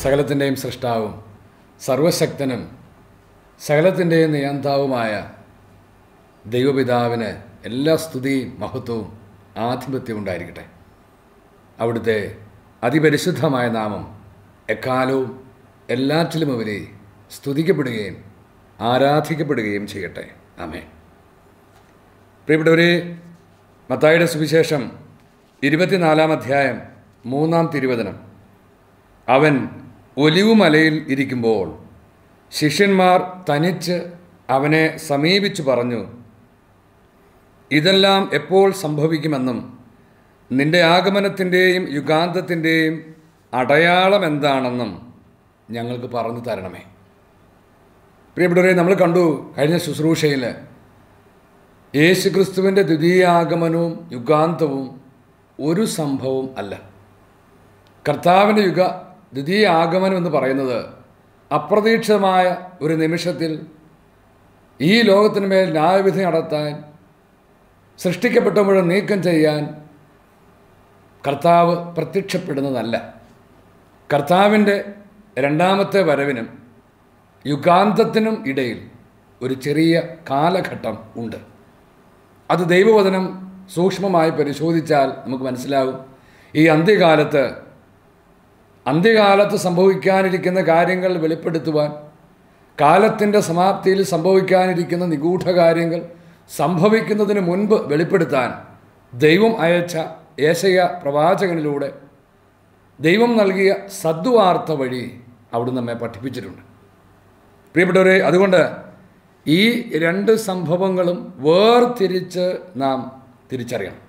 സകലത്തിൻ്റെയും സൃഷ്ടാവും സർവശക്തനും സകലത്തിൻ്റെയും നിയന്താവുമായ ദൈവപിതാവിന് എല്ലാ സ്തുതിയും മഹത്വവും ആധിപത്യവും ഉണ്ടായിരിക്കട്ടെ അവിടുത്തെ അതിപരിശുദ്ധമായ നാമം എക്കാലവും എല്ലാറ്റിലുമുപരി സ്തുതിക്കപ്പെടുകയും ആരാധിക്കപ്പെടുകയും ചെയ്യട്ടെ ആമേ പ്രിയപ്പെട്ടവരെ മത്തായുടെ സുവിശേഷം ഇരുപത്തിനാലാം അധ്യായം മൂന്നാം തിരുവചനം അവൻ ഒലിവുമലയിൽ ഇരിക്കുമ്പോൾ ശിഷ്യന്മാർ തനിച്ച് അവനെ സമീപിച്ചു പറഞ്ഞു ഇതെല്ലാം എപ്പോൾ സംഭവിക്കുമെന്നും നിന്റെ ആഗമനത്തിൻ്റെയും യുഗാന്തത്തിൻ്റെയും അടയാളം എന്താണെന്നും ഞങ്ങൾക്ക് പറഞ്ഞു തരണമേ പ്രിയപ്പെട്ടവരെ നമ്മൾ കണ്ടു കഴിഞ്ഞ ശുശ്രൂഷയിൽ യേശുക്രിസ്തുവിൻ്റെ ദ്വിതീയാഗമനവും യുഗാന്തവും ഒരു സംഭവം അല്ല കർത്താവിൻ്റെ യുഗ ദ്വിതീയ ആഗമനം എന്ന് പറയുന്നത് അപ്രതീക്ഷിതമായ ഒരു നിമിഷത്തിൽ ഈ ലോകത്തിന് മേൽ ന്യായവിധി നടത്താൻ സൃഷ്ടിക്കപ്പെട്ടപ്പോൾ നീക്കം ചെയ്യാൻ കർത്താവ് പ്രത്യക്ഷപ്പെടുന്നതല്ല കർത്താവിൻ്റെ രണ്ടാമത്തെ വരവിനും യുഗാന്തത്തിനും ഇടയിൽ ഒരു ചെറിയ കാലഘട്ടം ഉണ്ട് അത് ദൈവവചനം സൂക്ഷ്മമായി പരിശോധിച്ചാൽ നമുക്ക് മനസ്സിലാകും ഈ അന്ത്യകാലത്ത് അന്ത്യകാലത്ത് സംഭവിക്കാനിരിക്കുന്ന കാര്യങ്ങൾ വെളിപ്പെടുത്തുവാൻ കാലത്തിൻ്റെ സമാപ്തിയിൽ സംഭവിക്കാനിരിക്കുന്ന നിഗൂഢ കാര്യങ്ങൾ സംഭവിക്കുന്നതിന് മുൻപ് വെളിപ്പെടുത്താൻ ദൈവം അയച്ച ഏശയ പ്രവാചകനിലൂടെ ദൈവം നൽകിയ സദ്വാർത്ത വഴി അവിടെ നമ്മെ പഠിപ്പിച്ചിട്ടുണ്ട് പ്രിയപ്പെട്ടവരെ അതുകൊണ്ട് ഈ രണ്ട് സംഭവങ്ങളും വേർതിരിച്ച് നാം തിരിച്ചറിയണം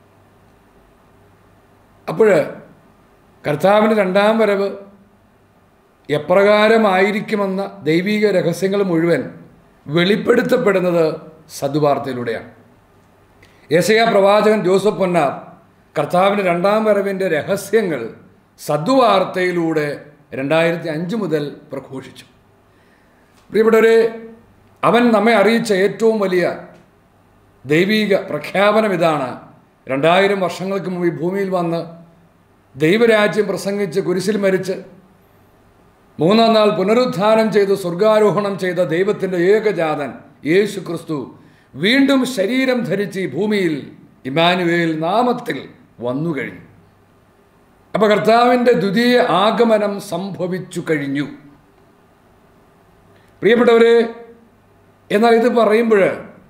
അപ്പോൾ കർത്താവിൻ്റെ രണ്ടാം വരവ് എപ്രകാരമായിരിക്കുമെന്ന ദൈവിക രഹസ്യങ്ങൾ മുഴുവൻ വെളിപ്പെടുത്തപ്പെടുന്നത് സദ്വാർത്തയിലൂടെയാണ് യശയ പ്രവാചകൻ ജോസഫ് പൊന്നാർ കർത്താവിൻ്റെ രണ്ടാം വരവിൻ്റെ രഹസ്യങ്ങൾ സദ്വാർത്തയിലൂടെ രണ്ടായിരത്തി അഞ്ച് മുതൽ പ്രഘോഷിച്ചു പ്രിയപ്പെട്ടവരെ അവൻ നമ്മെ അറിയിച്ച ഏറ്റവും വലിയ ദൈവീക പ്രഖ്യാപനം ഇതാണ് രണ്ടായിരം വർഷങ്ങൾക്ക് മുമ്പ് ഈ ഭൂമിയിൽ വന്ന് ദൈവരാജ്യം പ്രസംഗിച്ച് കുരിശിൽ മരിച്ച് മൂന്നാം നാൾ പുനരുദ്ധാനം ചെയ്ത് സ്വർഗാരോഹണം ചെയ്ത ദൈവത്തിൻ്റെ ഏകജാതൻ യേശു ക്രിസ്തു വീണ്ടും ശരീരം ധരിച്ച് ഈ ഭൂമിയിൽ ഇമാനുവേൽ നാമത്തിൽ വന്നു കഴിഞ്ഞു അപ്പോൾ കർത്താവിൻ്റെ ദ്വിതീയ ആഗമനം സംഭവിച്ചു കഴിഞ്ഞു പ്രിയപ്പെട്ടവരെ എന്നാൽ ഇത് പറയുമ്പോൾ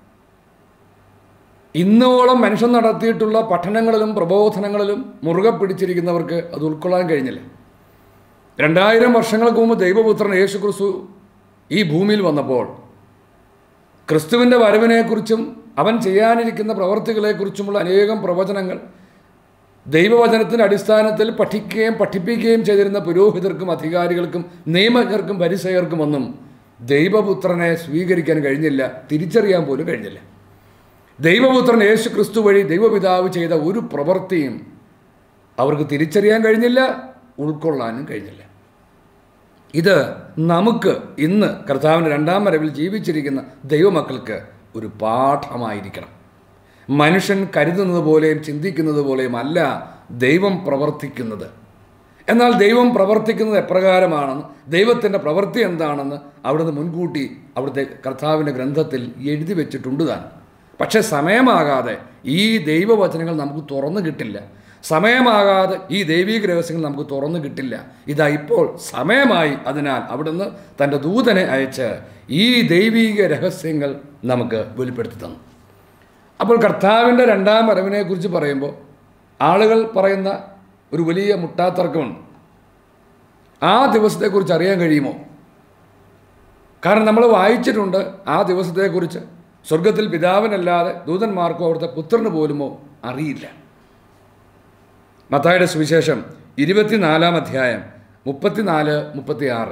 ഇന്നോളം മനുഷ്യൻ നടത്തിയിട്ടുള്ള പഠനങ്ങളിലും പ്രബോധനങ്ങളിലും മുറുകെ പിടിച്ചിരിക്കുന്നവർക്ക് അത് ഉൾക്കൊള്ളാൻ കഴിഞ്ഞില്ല രണ്ടായിരം വർഷങ്ങൾക്ക് മുമ്പ് ദൈവപുത്രൻ യേശു ക്രിസ്തു ഈ ഭൂമിയിൽ വന്നപ്പോൾ ക്രിസ്തുവിൻ്റെ വരവിനെക്കുറിച്ചും അവൻ ചെയ്യാനിരിക്കുന്ന പ്രവർത്തികളെക്കുറിച്ചുമുള്ള അനേകം പ്രവചനങ്ങൾ ദൈവവചനത്തിൻ്റെ അടിസ്ഥാനത്തിൽ പഠിക്കുകയും പഠിപ്പിക്കുകയും ചെയ്തിരുന്ന പുരോഹിതർക്കും അധികാരികൾക്കും നിയമജ്ഞർക്കും പരിസയർക്കും ഒന്നും ദൈവപുത്രനെ സ്വീകരിക്കാൻ കഴിഞ്ഞില്ല തിരിച്ചറിയാൻ പോലും കഴിഞ്ഞില്ല ദൈവപുത്രൻ യേശു ക്രിസ്തു വഴി ദൈവപിതാവ് ചെയ്ത ഒരു പ്രവൃത്തിയും അവർക്ക് തിരിച്ചറിയാൻ കഴിഞ്ഞില്ല ഉൾക്കൊള്ളാനും കഴിഞ്ഞില്ല ഇത് നമുക്ക് ഇന്ന് കർത്താവിൻ്റെ രണ്ടാം വരവിൽ ജീവിച്ചിരിക്കുന്ന ദൈവമക്കൾക്ക് ഒരു പാഠമായിരിക്കണം മനുഷ്യൻ കരുതുന്നത് പോലെയും ചിന്തിക്കുന്നത് പോലെയും അല്ല ദൈവം പ്രവർത്തിക്കുന്നത് എന്നാൽ ദൈവം പ്രവർത്തിക്കുന്നത് എപ്രകാരമാണെന്ന് ദൈവത്തിൻ്റെ പ്രവൃത്തി എന്താണെന്ന് അവിടുന്ന് മുൻകൂട്ടി അവിടുത്തെ കർത്താവിൻ്റെ ഗ്രന്ഥത്തിൽ എഴുതി വെച്ചിട്ടുണ്ട് താൻ പക്ഷേ സമയമാകാതെ ഈ ദൈവവചനങ്ങൾ നമുക്ക് തുറന്നു കിട്ടില്ല സമയമാകാതെ ഈ ദൈവീക രഹസ്യങ്ങൾ നമുക്ക് തുറന്നു കിട്ടില്ല ഇതാ ഇപ്പോൾ സമയമായി അതിനാൽ അവിടുന്ന് തൻ്റെ ദൂതനെ അയച്ച് ഈ ദൈവീക രഹസ്യങ്ങൾ നമുക്ക് വെളിപ്പെടുത്തി തന്നു അപ്പോൾ കർത്താവിൻ്റെ രണ്ടാം വരവിനെക്കുറിച്ച് പറയുമ്പോൾ ആളുകൾ പറയുന്ന ഒരു വലിയ മുട്ടാത്തർക്കമുണ്ട് ആ ദിവസത്തെക്കുറിച്ച് അറിയാൻ കഴിയുമോ കാരണം നമ്മൾ വായിച്ചിട്ടുണ്ട് ആ ദിവസത്തെക്കുറിച്ച് സ്വർഗത്തിൽ പിതാവിനല്ലാതെ ദൂതന്മാർക്കോ അവിടുത്തെ പുത്രന് പോലുമോ അറിയില്ല മത്തായുടെ സുവിശേഷം ഇരുപത്തിനാലാം അധ്യായം മുപ്പത്തിനാല് മുപ്പത്തിയാറ്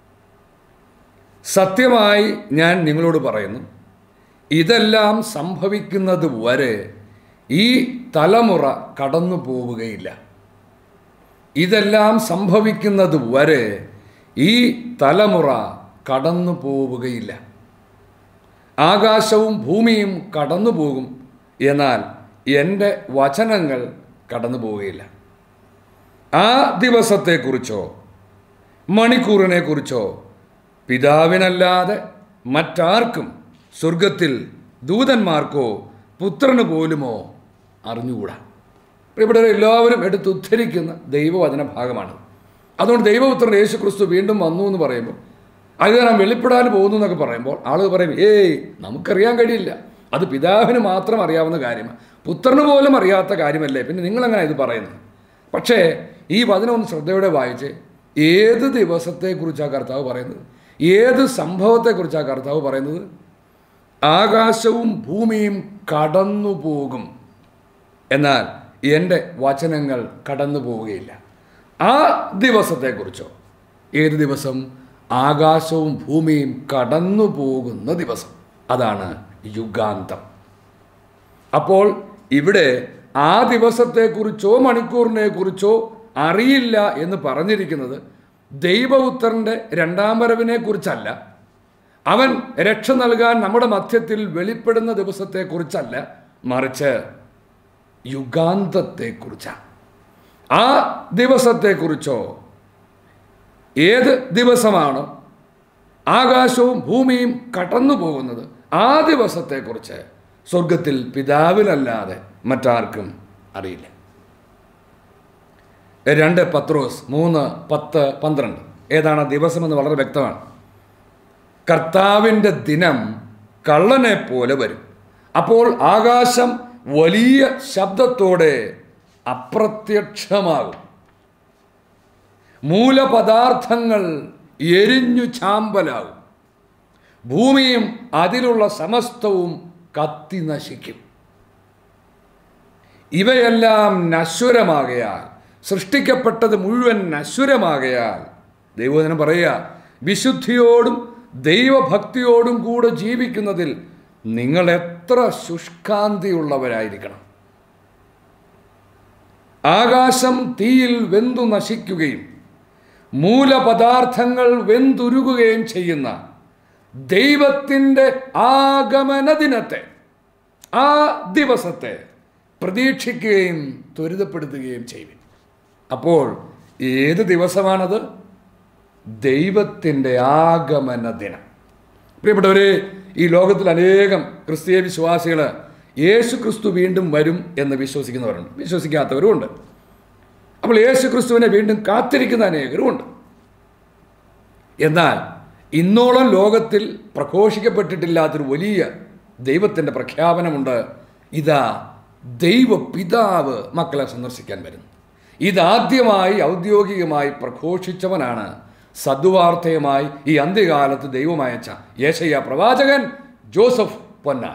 സത്യമായി ഞാൻ നിങ്ങളോട് പറയുന്നു ഇതെല്ലാം സംഭവിക്കുന്നത് വരെ ഈ തലമുറ കടന്നു പോവുകയില്ല ഇതെല്ലാം സംഭവിക്കുന്നത് വരെ ഈ തലമുറ കടന്നു പോവുകയില്ല ആകാശവും ഭൂമിയും കടന്നു പോകും എന്നാൽ എൻ്റെ വചനങ്ങൾ കടന്നു പോവുകയില്ല ആ ദിവസത്തെക്കുറിച്ചോ മണിക്കൂറിനെ കുറിച്ചോ പിതാവിനല്ലാതെ മറ്റാർക്കും സ്വർഗത്തിൽ ദൂതന്മാർക്കോ പുത്രന് പോലുമോ അറിഞ്ഞുകൂടാ ഇവിടെ എല്ലാവരും എടുത്ത് ഉദ്ധരിക്കുന്ന ദൈവവചന ഭാഗമാണ് അതുകൊണ്ട് ദൈവപുത്രൻ യേശു ക്രിസ്തു വീണ്ടും വന്നു എന്ന് പറയുമ്പോൾ അത് ഞാൻ വെളിപ്പെടാൻ പോകുന്നു എന്നൊക്കെ പറയുമ്പോൾ ആളുകൾ പറയും ഏയ് നമുക്കറിയാൻ കഴിയില്ല അത് പിതാവിന് മാത്രം അറിയാവുന്ന കാര്യമാണ് പുത്രന് പോലും അറിയാത്ത കാര്യമല്ലേ പിന്നെ നിങ്ങളെങ്ങനെ ഇത് പറയുന്നത് പക്ഷേ ഈ വചനം ഒന്ന് ശ്രദ്ധയോടെ വായിച്ച് ഏത് ദിവസത്തെക്കുറിച്ചാണ് കർത്താവ് പറയുന്നത് ഏത് സംഭവത്തെക്കുറിച്ചാണ് കർത്താവ് പറയുന്നത് ആകാശവും ഭൂമിയും കടന്നു പോകും എന്നാൽ എൻ്റെ വചനങ്ങൾ കടന്നു പോവുകയില്ല ആ ദിവസത്തെക്കുറിച്ചോ ഏത് ദിവസം ആകാശവും ഭൂമിയും കടന്നു പോകുന്ന ദിവസം അതാണ് യുഗാന്തം അപ്പോൾ ഇവിടെ ആ ദിവസത്തെക്കുറിച്ചോ മണിക്കൂറിനെ കുറിച്ചോ അറിയില്ല എന്ന് പറഞ്ഞിരിക്കുന്നത് ദൈവപുത്രൻ്റെ രണ്ടാം വരവിനെ കുറിച്ചല്ല അവൻ രക്ഷ നൽകാൻ നമ്മുടെ മധ്യത്തിൽ വെളിപ്പെടുന്ന ദിവസത്തെക്കുറിച്ചല്ല മറിച്ച് യുഗാന്തത്തെക്കുറിച്ചാണ് ആ ദിവസത്തെക്കുറിച്ചോ ഏത് ദിവസമാണോ ആകാശവും ഭൂമിയും കടന്നു പോകുന്നത് ആ ദിവസത്തെക്കുറിച്ച് സ്വർഗത്തിൽ പിതാവിനല്ലാതെ മറ്റാർക്കും അറിയില്ല രണ്ട് പത്രോസ് മൂന്ന് പത്ത് പന്ത്രണ്ട് ഏതാണ് ആ ദിവസമെന്ന് വളരെ വ്യക്തമാണ് കർത്താവിൻ്റെ ദിനം കള്ളനെ പോലെ വരും അപ്പോൾ ആകാശം വലിയ ശബ്ദത്തോടെ അപ്രത്യക്ഷമാകും മൂലപദാർത്ഥങ്ങൾ എരിഞ്ഞു ചാമ്പലാകും ഭൂമിയും അതിലുള്ള സമസ്തവും കത്തി നശിക്കും ഇവയെല്ലാം നശ്വരമാകയാൽ സൃഷ്ടിക്കപ്പെട്ടത് മുഴുവൻ നശ്വരമാകയാൽ ദൈവദിനം പറയുക വിശുദ്ധിയോടും ദൈവഭക്തിയോടും കൂടെ ജീവിക്കുന്നതിൽ നിങ്ങൾ എത്ര ശുഷ്കാന്തിയുള്ളവരായിരിക്കണം ആകാശം തീയിൽ വെന്തു നശിക്കുകയും മൂലപദാർത്ഥങ്ങൾ വെന്തുരുകുകയും ചെയ്യുന്ന ദൈവത്തിൻ്റെ ആഗമന ദിനത്തെ ആ ദിവസത്തെ പ്രതീക്ഷിക്കുകയും ത്വരിതപ്പെടുത്തുകയും ചെയ്യും അപ്പോൾ ഏത് ദിവസമാണത് ദൈവത്തിൻ്റെ ആഗമന ദിനം പ്രിയപ്പെട്ടവരെ ഈ ലോകത്തിൽ അനേകം ക്രിസ്തീയ വിശ്വാസികൾ യേശു ക്രിസ്തു വീണ്ടും വരും എന്ന് വിശ്വസിക്കുന്നവരുണ്ട് വിശ്വസിക്കാത്തവരുമുണ്ട് അപ്പോൾ യേശു ക്രിസ്തുവിനെ വീണ്ടും കാത്തിരിക്കുന്ന അനേകരുമുണ്ട് എന്നാൽ ഇന്നോളം ലോകത്തിൽ പ്രഘോഷിക്കപ്പെട്ടിട്ടില്ലാത്തൊരു വലിയ ദൈവത്തിൻ്റെ പ്രഖ്യാപനമുണ്ട് ഇതാ ദൈവ പിതാവ് മക്കളെ സന്ദർശിക്കാൻ വരുന്നു ഇതാദ്യമായി ഔദ്യോഗികമായി പ്രഘോഷിച്ചവനാണ് സദ്വാർത്തയുമായി ഈ അന്ത്യകാലത്ത് ദൈവമയച്ച യേശയ്യ പ്രവാചകൻ ജോസഫ് പൊന്നാർ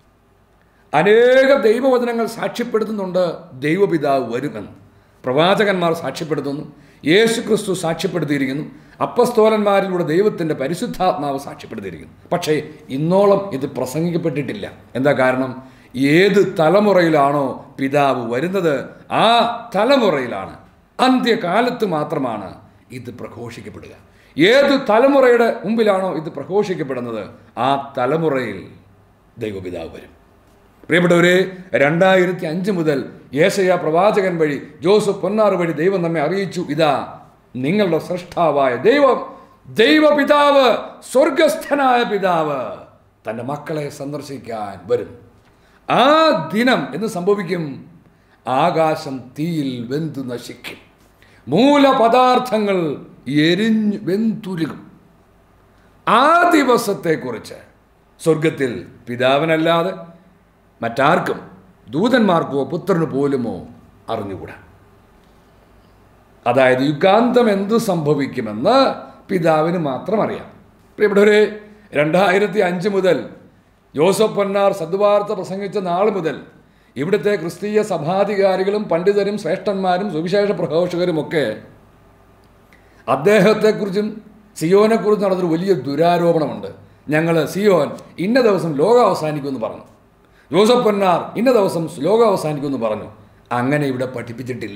അനേക ദൈവവചനങ്ങൾ സാക്ഷ്യപ്പെടുത്തുന്നുണ്ട് ദൈവപിതാവ് വരുമെന്ന് പ്രവാചകന്മാർ സാക്ഷ്യപ്പെടുത്തുന്നു യേശു ക്രിസ്തു സാക്ഷ്യപ്പെടുത്തിയിരിക്കുന്നു അപ്പസ്തോലന്മാരിലൂടെ ദൈവത്തിൻ്റെ പരിശുദ്ധാത്മാവ് സാക്ഷ്യപ്പെടുത്തിയിരിക്കുന്നു പക്ഷേ ഇന്നോളം ഇത് പ്രസംഗിക്കപ്പെട്ടിട്ടില്ല എന്താ കാരണം ഏത് തലമുറയിലാണോ പിതാവ് വരുന്നത് ആ തലമുറയിലാണ് അന്ത്യകാലത്ത് മാത്രമാണ് ഇത് പ്രഘോഷിക്കപ്പെടുക ഏത് തലമുറയുടെ മുമ്പിലാണോ ഇത് പ്രഘോഷിക്കപ്പെടുന്നത് ആ തലമുറയിൽ ദൈവപിതാവ് വരും പ്രിയപ്പെട്ടവരെ രണ്ടായിരത്തി അഞ്ച് മുതൽ യേശയ പ്രവാചകൻ വഴി ജോസഫ് പൊന്നാർ വഴി ദൈവം നമ്മെ അറിയിച്ചു ഇതാ നിങ്ങളുടെ സൃഷ്ടാവായ ദൈവം ദൈവപിതാവ് സ്വർഗസ്ഥനായ പിതാവ് തൻ്റെ മക്കളെ സന്ദർശിക്കാൻ വരും ആ ദിനം എന്ന് സംഭവിക്കും ആകാശം തീയിൽ വെന്തു നശിക്കും മൂലപദാർത്ഥങ്ങൾ എരിഞ്ഞു വെന്തുരുകും ആ ദിവസത്തെക്കുറിച്ച് സ്വർഗത്തിൽ പിതാവിനല്ലാതെ മറ്റാർക്കും ദൂതന്മാർക്കോ പുത്രന് പോലുമോ അറിഞ്ഞുകൂടാ അതായത് യുഗാന്തം എന്ത് സംഭവിക്കുമെന്ന് പിതാവിന് മാത്രം അറിയാം പ്രിയപ്പെട്ടവരെ രണ്ടായിരത്തി അഞ്ച് മുതൽ ജോസഫ് പൊന്നാർ സദ്വാർത്ത പ്രസംഗിച്ച നാൾ മുതൽ ഇവിടുത്തെ ക്രിസ്തീയ സഭാധികാരികളും പണ്ഡിതരും ശ്രേഷ്ഠന്മാരും സുവിശേഷ പ്രഘോഷകരുമൊക്കെ അദ്ദേഹത്തെക്കുറിച്ചും സിയോനെക്കുറിച്ചും നടന്നൊരു വലിയ ദുരാരോപണമുണ്ട് ഞങ്ങൾ സിയോൻ ഇന്ന ദിവസം ലോകം അവസാനിക്കുമെന്ന് പറഞ്ഞു ജോസഫ് പൊന്നാർ ഇന്ന ദിവസം ലോകം അവസാനിക്കുമെന്ന് പറഞ്ഞു അങ്ങനെ ഇവിടെ പഠിപ്പിച്ചിട്ടില്ല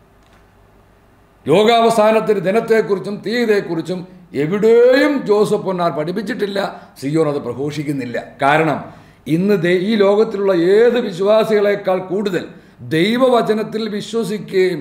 ലോകാവസാനത്തിൻ്റെ ദിനത്തെക്കുറിച്ചും തീയതിയെക്കുറിച്ചും എവിടെയും ജോസഫ് പൊന്നാർ പഠിപ്പിച്ചിട്ടില്ല സിയോൻ അത് പ്രഘോഷിക്കുന്നില്ല കാരണം ഇന്ന് ദേ ഈ ലോകത്തിലുള്ള ഏത് വിശ്വാസികളെക്കാൾ കൂടുതൽ ദൈവവചനത്തിൽ വിശ്വസിക്കുകയും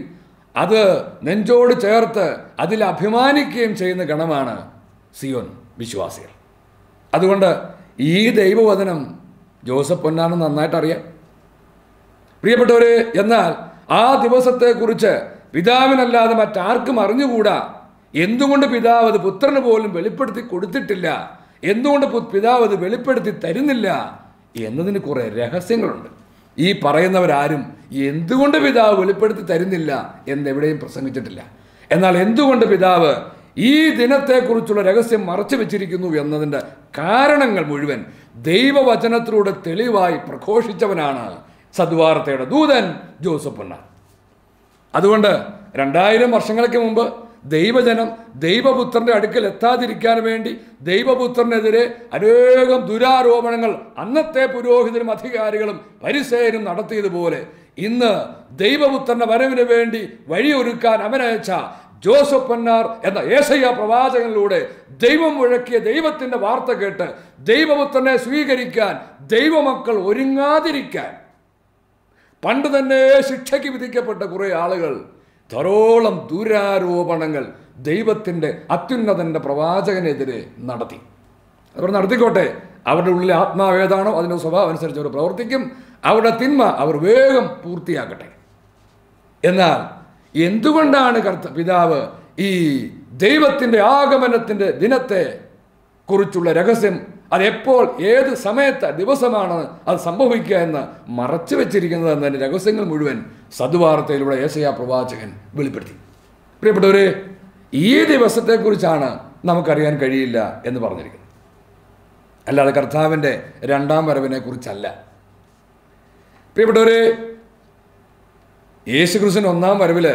അത് നെഞ്ചോട് ചേർത്ത് അതിൽ അഭിമാനിക്കുകയും ചെയ്യുന്ന ഗണമാണ് സിയോൻ വിശ്വാസികൾ അതുകൊണ്ട് ഈ ദൈവവചനം ജോസഫ് പൊന്നാണ് നന്നായിട്ട് അറിയാം പ്രിയപ്പെട്ടവരെ എന്നാൽ ആ ദിവസത്തെക്കുറിച്ച് പിതാവിനല്ലാതെ മറ്റാർക്കും അറിഞ്ഞുകൂടാ എന്തുകൊണ്ട് പിതാവ് അത് പുത്രന് പോലും വെളിപ്പെടുത്തി കൊടുത്തിട്ടില്ല എന്തുകൊണ്ട് പു- പിതാവ് അത് വെളിപ്പെടുത്തി തരുന്നില്ല എന്നതിന് കുറേ രഹസ്യങ്ങളുണ്ട് ഈ പറയുന്നവരാരും എന്തുകൊണ്ട് പിതാവ് വെളിപ്പെടുത്തി തരുന്നില്ല എന്നെവിടെയും പ്രസംഗിച്ചിട്ടില്ല എന്നാൽ എന്തുകൊണ്ട് പിതാവ് ഈ ദിനത്തെക്കുറിച്ചുള്ള രഹസ്യം മറച്ചു വെച്ചിരിക്കുന്നു എന്നതിൻ്റെ കാരണങ്ങൾ മുഴുവൻ ദൈവവചനത്തിലൂടെ തെളിവായി പ്രഘോഷിച്ചവനാണ് സദ്വാർത്തയുടെ ദൂതൻ ജോസഫ് പൊന്നാർ അതുകൊണ്ട് രണ്ടായിരം വർഷങ്ങൾക്ക് മുമ്പ് ദൈവജനം ദൈവപുത്രന്റെ അടുക്കൽ എത്താതിരിക്കാൻ വേണ്ടി ദൈവപുത്രനെതിരെ അനേകം ദുരാരോപണങ്ങൾ അന്നത്തെ പുരോഹിതരും അധികാരികളും പരിസേരും നടത്തിയതുപോലെ ഇന്ന് ദൈവപുത്രന്റെ വരവിന് വേണ്ടി വഴിയൊരുക്കാൻ അവനയച്ച ജോസഫ് പന്നാർ എന്ന ഏസയ്യ പ്രവാചകനിലൂടെ ദൈവം മുഴക്കിയ ദൈവത്തിന്റെ വാർത്ത കേട്ട് ദൈവപുത്രനെ സ്വീകരിക്കാൻ ദൈവമക്കൾ ഒരുങ്ങാതിരിക്കാൻ പണ്ട് തന്നെ ശിക്ഷയ്ക്ക് വിധിക്കപ്പെട്ട കുറേ ആളുകൾ ധാരോളം ദുരാരോപണങ്ങൾ ദൈവത്തിൻ്റെ അത്യുന്നതൻ്റെ പ്രവാചകനെതിരെ നടത്തി അവർ നടത്തിക്കോട്ടെ അവരുടെ ഉള്ളിലെ ആത്മാവ് ഏതാണോ അതിൻ്റെ സ്വഭാവം അനുസരിച്ച് അവർ പ്രവർത്തിക്കും അവരുടെ തിന്മ അവർ വേഗം പൂർത്തിയാക്കട്ടെ എന്നാൽ എന്തുകൊണ്ടാണ് കർത്ത പിതാവ് ഈ ദൈവത്തിൻ്റെ ആഗമനത്തിൻ്റെ ദിനത്തെ കുറിച്ചുള്ള രഹസ്യം അത് എപ്പോൾ ഏത് സമയത്ത് ദിവസമാണ് അത് സംഭവിക്കുക എന്ന് മറച്ചു വെച്ചിരിക്കുന്നത് എന്നതിൻ്റെ രഹസ്യങ്ങൾ മുഴുവൻ സദ്വാർത്തയിലൂടെ ഏസയ പ്രവാചകൻ വെളിപ്പെടുത്തി പ്രിയപ്പെട്ടവരെ ഈ ദിവസത്തെക്കുറിച്ചാണ് നമുക്കറിയാൻ കഴിയില്ല എന്ന് പറഞ്ഞിരിക്കുന്നത് അല്ലാതെ കർത്താവിൻ്റെ രണ്ടാം വരവിനെ കുറിച്ചല്ല പ്രിയപ്പെട്ടവരെ യേശുക്രിസ്തുവിൻ്റെ ഒന്നാം വരവില്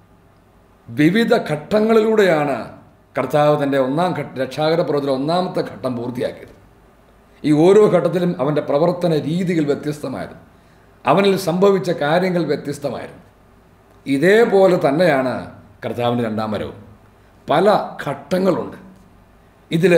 വിവിധ ഘട്ടങ്ങളിലൂടെയാണ് കർത്താവ് തൻ്റെ ഒന്നാം ഘട്ട രക്ഷാകര പ്രവർത്തനം ഒന്നാമത്തെ ഘട്ടം പൂർത്തിയാക്കിയത് ഈ ഓരോ ഘട്ടത്തിലും അവൻ്റെ പ്രവർത്തന രീതികൾ വ്യത്യസ്തമായിരുന്നു അവനിൽ സംഭവിച്ച കാര്യങ്ങൾ വ്യത്യസ്തമായിരുന്നു ഇതേപോലെ തന്നെയാണ് കർത്താവിൻ്റെ രണ്ടാം വരവും പല ഘട്ടങ്ങളുണ്ട് ഇതിൽ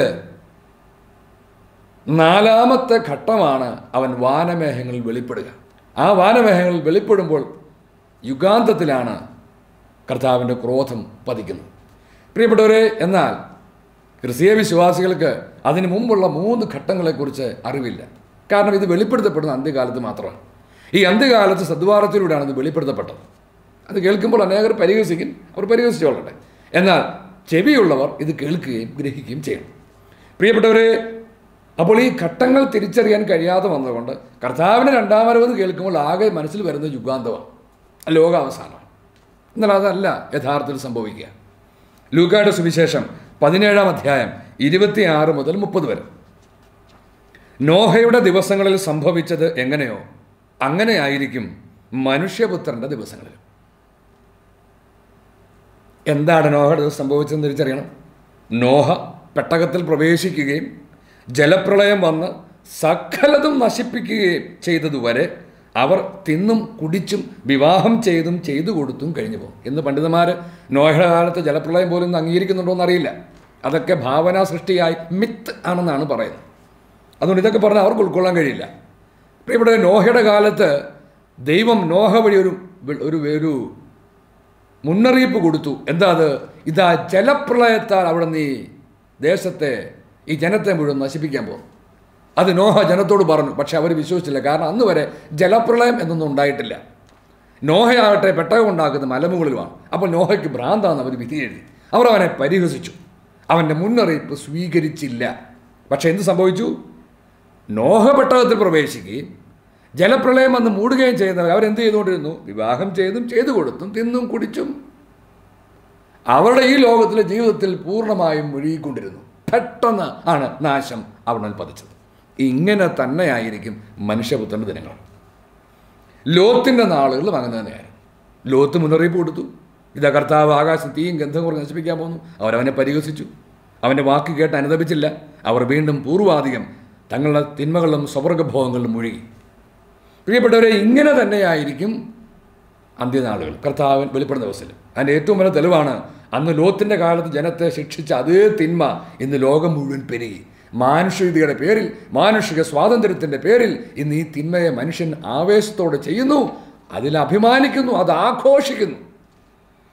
നാലാമത്തെ ഘട്ടമാണ് അവൻ വാനമേഘങ്ങളിൽ വെളിപ്പെടുക ആ വാനമേഘങ്ങളിൽ വെളിപ്പെടുമ്പോൾ യുഗാന്തത്തിലാണ് കർത്താവിൻ്റെ ക്രോധം പതിക്കുന്നത് പ്രിയപ്പെട്ടവരെ എന്നാൽ ക്രിസ്തീയ വിശ്വാസികൾക്ക് അതിനു മുമ്പുള്ള മൂന്ന് ഘട്ടങ്ങളെക്കുറിച്ച് അറിവില്ല കാരണം ഇത് വെളിപ്പെടുത്തപ്പെടുന്ന അന്ത്യകാലത്ത് മാത്രമാണ് ഈ അന്ത്യകാലത്ത് സദ്വാരത്തിലൂടെയാണ് ഇത് വെളിപ്പെടുത്തപ്പെട്ടത് അത് കേൾക്കുമ്പോൾ അനേകർ പരിഹസിക്കും അവർ പരിഹസിച്ചോളട്ടെ എന്നാൽ ചെവിയുള്ളവർ ഇത് കേൾക്കുകയും ഗ്രഹിക്കുകയും ചെയ്യണം പ്രിയപ്പെട്ടവരെ അപ്പോൾ ഈ ഘട്ടങ്ങൾ തിരിച്ചറിയാൻ കഴിയാതെ വന്നതുകൊണ്ട് കർത്താവിൻ്റെ രണ്ടാം വരവ് കേൾക്കുമ്പോൾ ആകെ മനസ്സിൽ വരുന്നത് യുഗാന്തമാണ് ലോകാവസാനമാണ് എന്നാൽ അതല്ല യഥാർത്ഥത്തിൽ സംഭവിക്കുക ലൂക്കായുടെ സുവിശേഷം പതിനേഴാം അധ്യായം ഇരുപത്തിയാറ് മുതൽ മുപ്പത് വരെ നോഹയുടെ ദിവസങ്ങളിൽ സംഭവിച്ചത് എങ്ങനെയോ അങ്ങനെയായിരിക്കും മനുഷ്യപുത്രന്റെ ദിവസങ്ങളിൽ എന്താണ് നോഹയുടെ ദിവസം സംഭവിച്ചതെന്ന് തിരിച്ചറിയണം നോഹ പെട്ടകത്തിൽ പ്രവേശിക്കുകയും ജലപ്രളയം വന്ന് സകലതും നശിപ്പിക്കുകയും ചെയ്തതുവരെ അവർ തിന്നും കുടിച്ചും വിവാഹം ചെയ്തും ചെയ്തു കൊടുത്തും കഴിഞ്ഞു പോകും ഇന്ന് പണ്ഡിതന്മാർ നോഹയുടെ കാലത്ത് ജലപ്രളയം പോലും ഇന്ന് അംഗീകരിക്കുന്നുണ്ടോ എന്നറിയില്ല അതൊക്കെ ഭാവനാ സൃഷ്ടിയായി മിത്ത് ആണെന്നാണ് പറയുന്നത് അതുകൊണ്ട് ഇതൊക്കെ പറഞ്ഞാൽ അവർക്ക് ഉൾക്കൊള്ളാൻ കഴിയില്ല ഇപ്പം ഇവിടെ നോഹയുടെ കാലത്ത് ദൈവം നോഹ വഴി ഒരു ഒരു ഒരു മുന്നറിയിപ്പ് കൊടുത്തു എന്താ അത് ഇതാ ജലപ്രളയത്താൽ അവിടെ നീ ദേശത്തെ ഈ ജനത്തെ മുഴുവൻ നശിപ്പിക്കാൻ പോകും അത് നോഹ ജനത്തോട് പറഞ്ഞു പക്ഷെ അവർ വിശ്വസിച്ചില്ല കാരണം അന്ന് വരെ ജലപ്രളയം എന്നൊന്നും ഉണ്ടായിട്ടില്ല നോഹയാകട്ടെ പെട്ടകം ഉണ്ടാക്കുന്ന മലമുകളിലുമാണ് അപ്പോൾ നോഹയ്ക്ക് ഭ്രാന്താന്ന് അവർ വിധി എഴുതി അവർ അവനെ പരിഹസിച്ചു അവൻ്റെ മുന്നറിയിപ്പ് സ്വീകരിച്ചില്ല പക്ഷെ എന്ത് സംഭവിച്ചു നോഹ പെട്ടകത്തിൽ പ്രവേശിക്കുകയും ജലപ്രളയം വന്ന് മൂടുകയും ചെയ്യുന്നവർ അവരെന്ത് ചെയ്തുകൊണ്ടിരുന്നു വിവാഹം ചെയ്തും ചെയ്തു കൊടുത്തും തിന്നും കുടിച്ചും അവരുടെ ഈ ലോകത്തിലെ ജീവിതത്തിൽ പൂർണ്ണമായും മുഴുകിക്കൊണ്ടിരുന്നു പെട്ടെന്ന് ആണ് നാശം അവിടെ പതിച്ചത് ഇങ്ങനെ തന്നെയായിരിക്കും മനുഷ്യപുത്രൻ്റെ ദിനങ്ങൾ ലോത്തിൻ്റെ നാളുകളിലും അങ്ങനെ തന്നെയായിരുന്നു ലോത്ത് മുന്നറിയിപ്പ് കൊടുത്തു ഇതാ കർത്താവ് ആകാശം തീയും ഗന്ധം കുറച്ച് നശിപ്പിക്കാൻ പോകുന്നു അവരവനെ പരിഹസിച്ചു അവൻ്റെ വാക്ക് കേട്ട് അനുദപിച്ചില്ല അവർ വീണ്ടും പൂർവാധികം തങ്ങളുടെ തിന്മകളിലും സ്വർഗഭോഗങ്ങളിലും മുഴുകി പ്രിയപ്പെട്ടവരെ ഇങ്ങനെ തന്നെയായിരിക്കും അന്ത്യനാളുകൾ കർത്താവൻ വെളിപ്പെടുന്ന ദിവസത്തിൽ അതിൻ്റെ ഏറ്റവും വലിയ തെളിവാണ് അന്ന് ലോത്തിൻ്റെ കാലത്ത് ജനത്തെ ശിക്ഷിച്ച അതേ തിന്മ ഇന്ന് ലോകം മുഴുവൻ പെരുകി മാനുഷികതയുടെ പേരിൽ മാനുഷിക സ്വാതന്ത്ര്യത്തിൻ്റെ പേരിൽ ഇന്ന് ഈ തിന്മയെ മനുഷ്യൻ ആവേശത്തോടെ ചെയ്യുന്നു അതിൽ അഭിമാനിക്കുന്നു അത് ആഘോഷിക്കുന്നു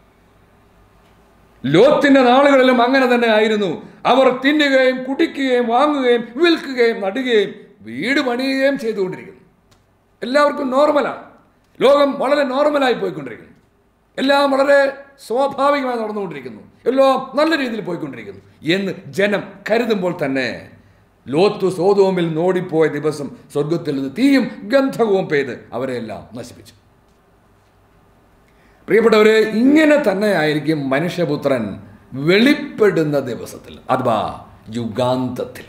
ലോത്തിന്റെ നാളുകളിലും അങ്ങനെ തന്നെ ആയിരുന്നു അവർ തിന്നുകയും കുടിക്കുകയും വാങ്ങുകയും വിൽക്കുകയും നടുകയും വീട് പണിയുകയും ചെയ്തുകൊണ്ടിരിക്കുന്നു എല്ലാവർക്കും നോർമലാണ് ലോകം വളരെ നോർമലായി പോയിക്കൊണ്ടിരിക്കുന്നു എല്ലാം വളരെ സ്വാഭാവികമായി നടന്നുകൊണ്ടിരിക്കുന്നു എല്ലാം നല്ല രീതിയിൽ പോയിക്കൊണ്ടിരിക്കുന്നു എന്ന് ജനം കരുതുമ്പോൾ തന്നെ ലോത്തു സോതോമിൽ നോടിപ്പോയ ദിവസം സ്വർഗത്തിൽ നിന്ന് തീയും ഗന്ധകവും പെയ്ത് അവരെല്ലാം നശിപ്പിച്ചു പ്രിയപ്പെട്ടവരെ ഇങ്ങനെ തന്നെ ആയിരിക്കും മനുഷ്യപുത്രൻ വെളിപ്പെടുന്ന ദിവസത്തിൽ അഥവാ യുഗാന്തത്തിൽ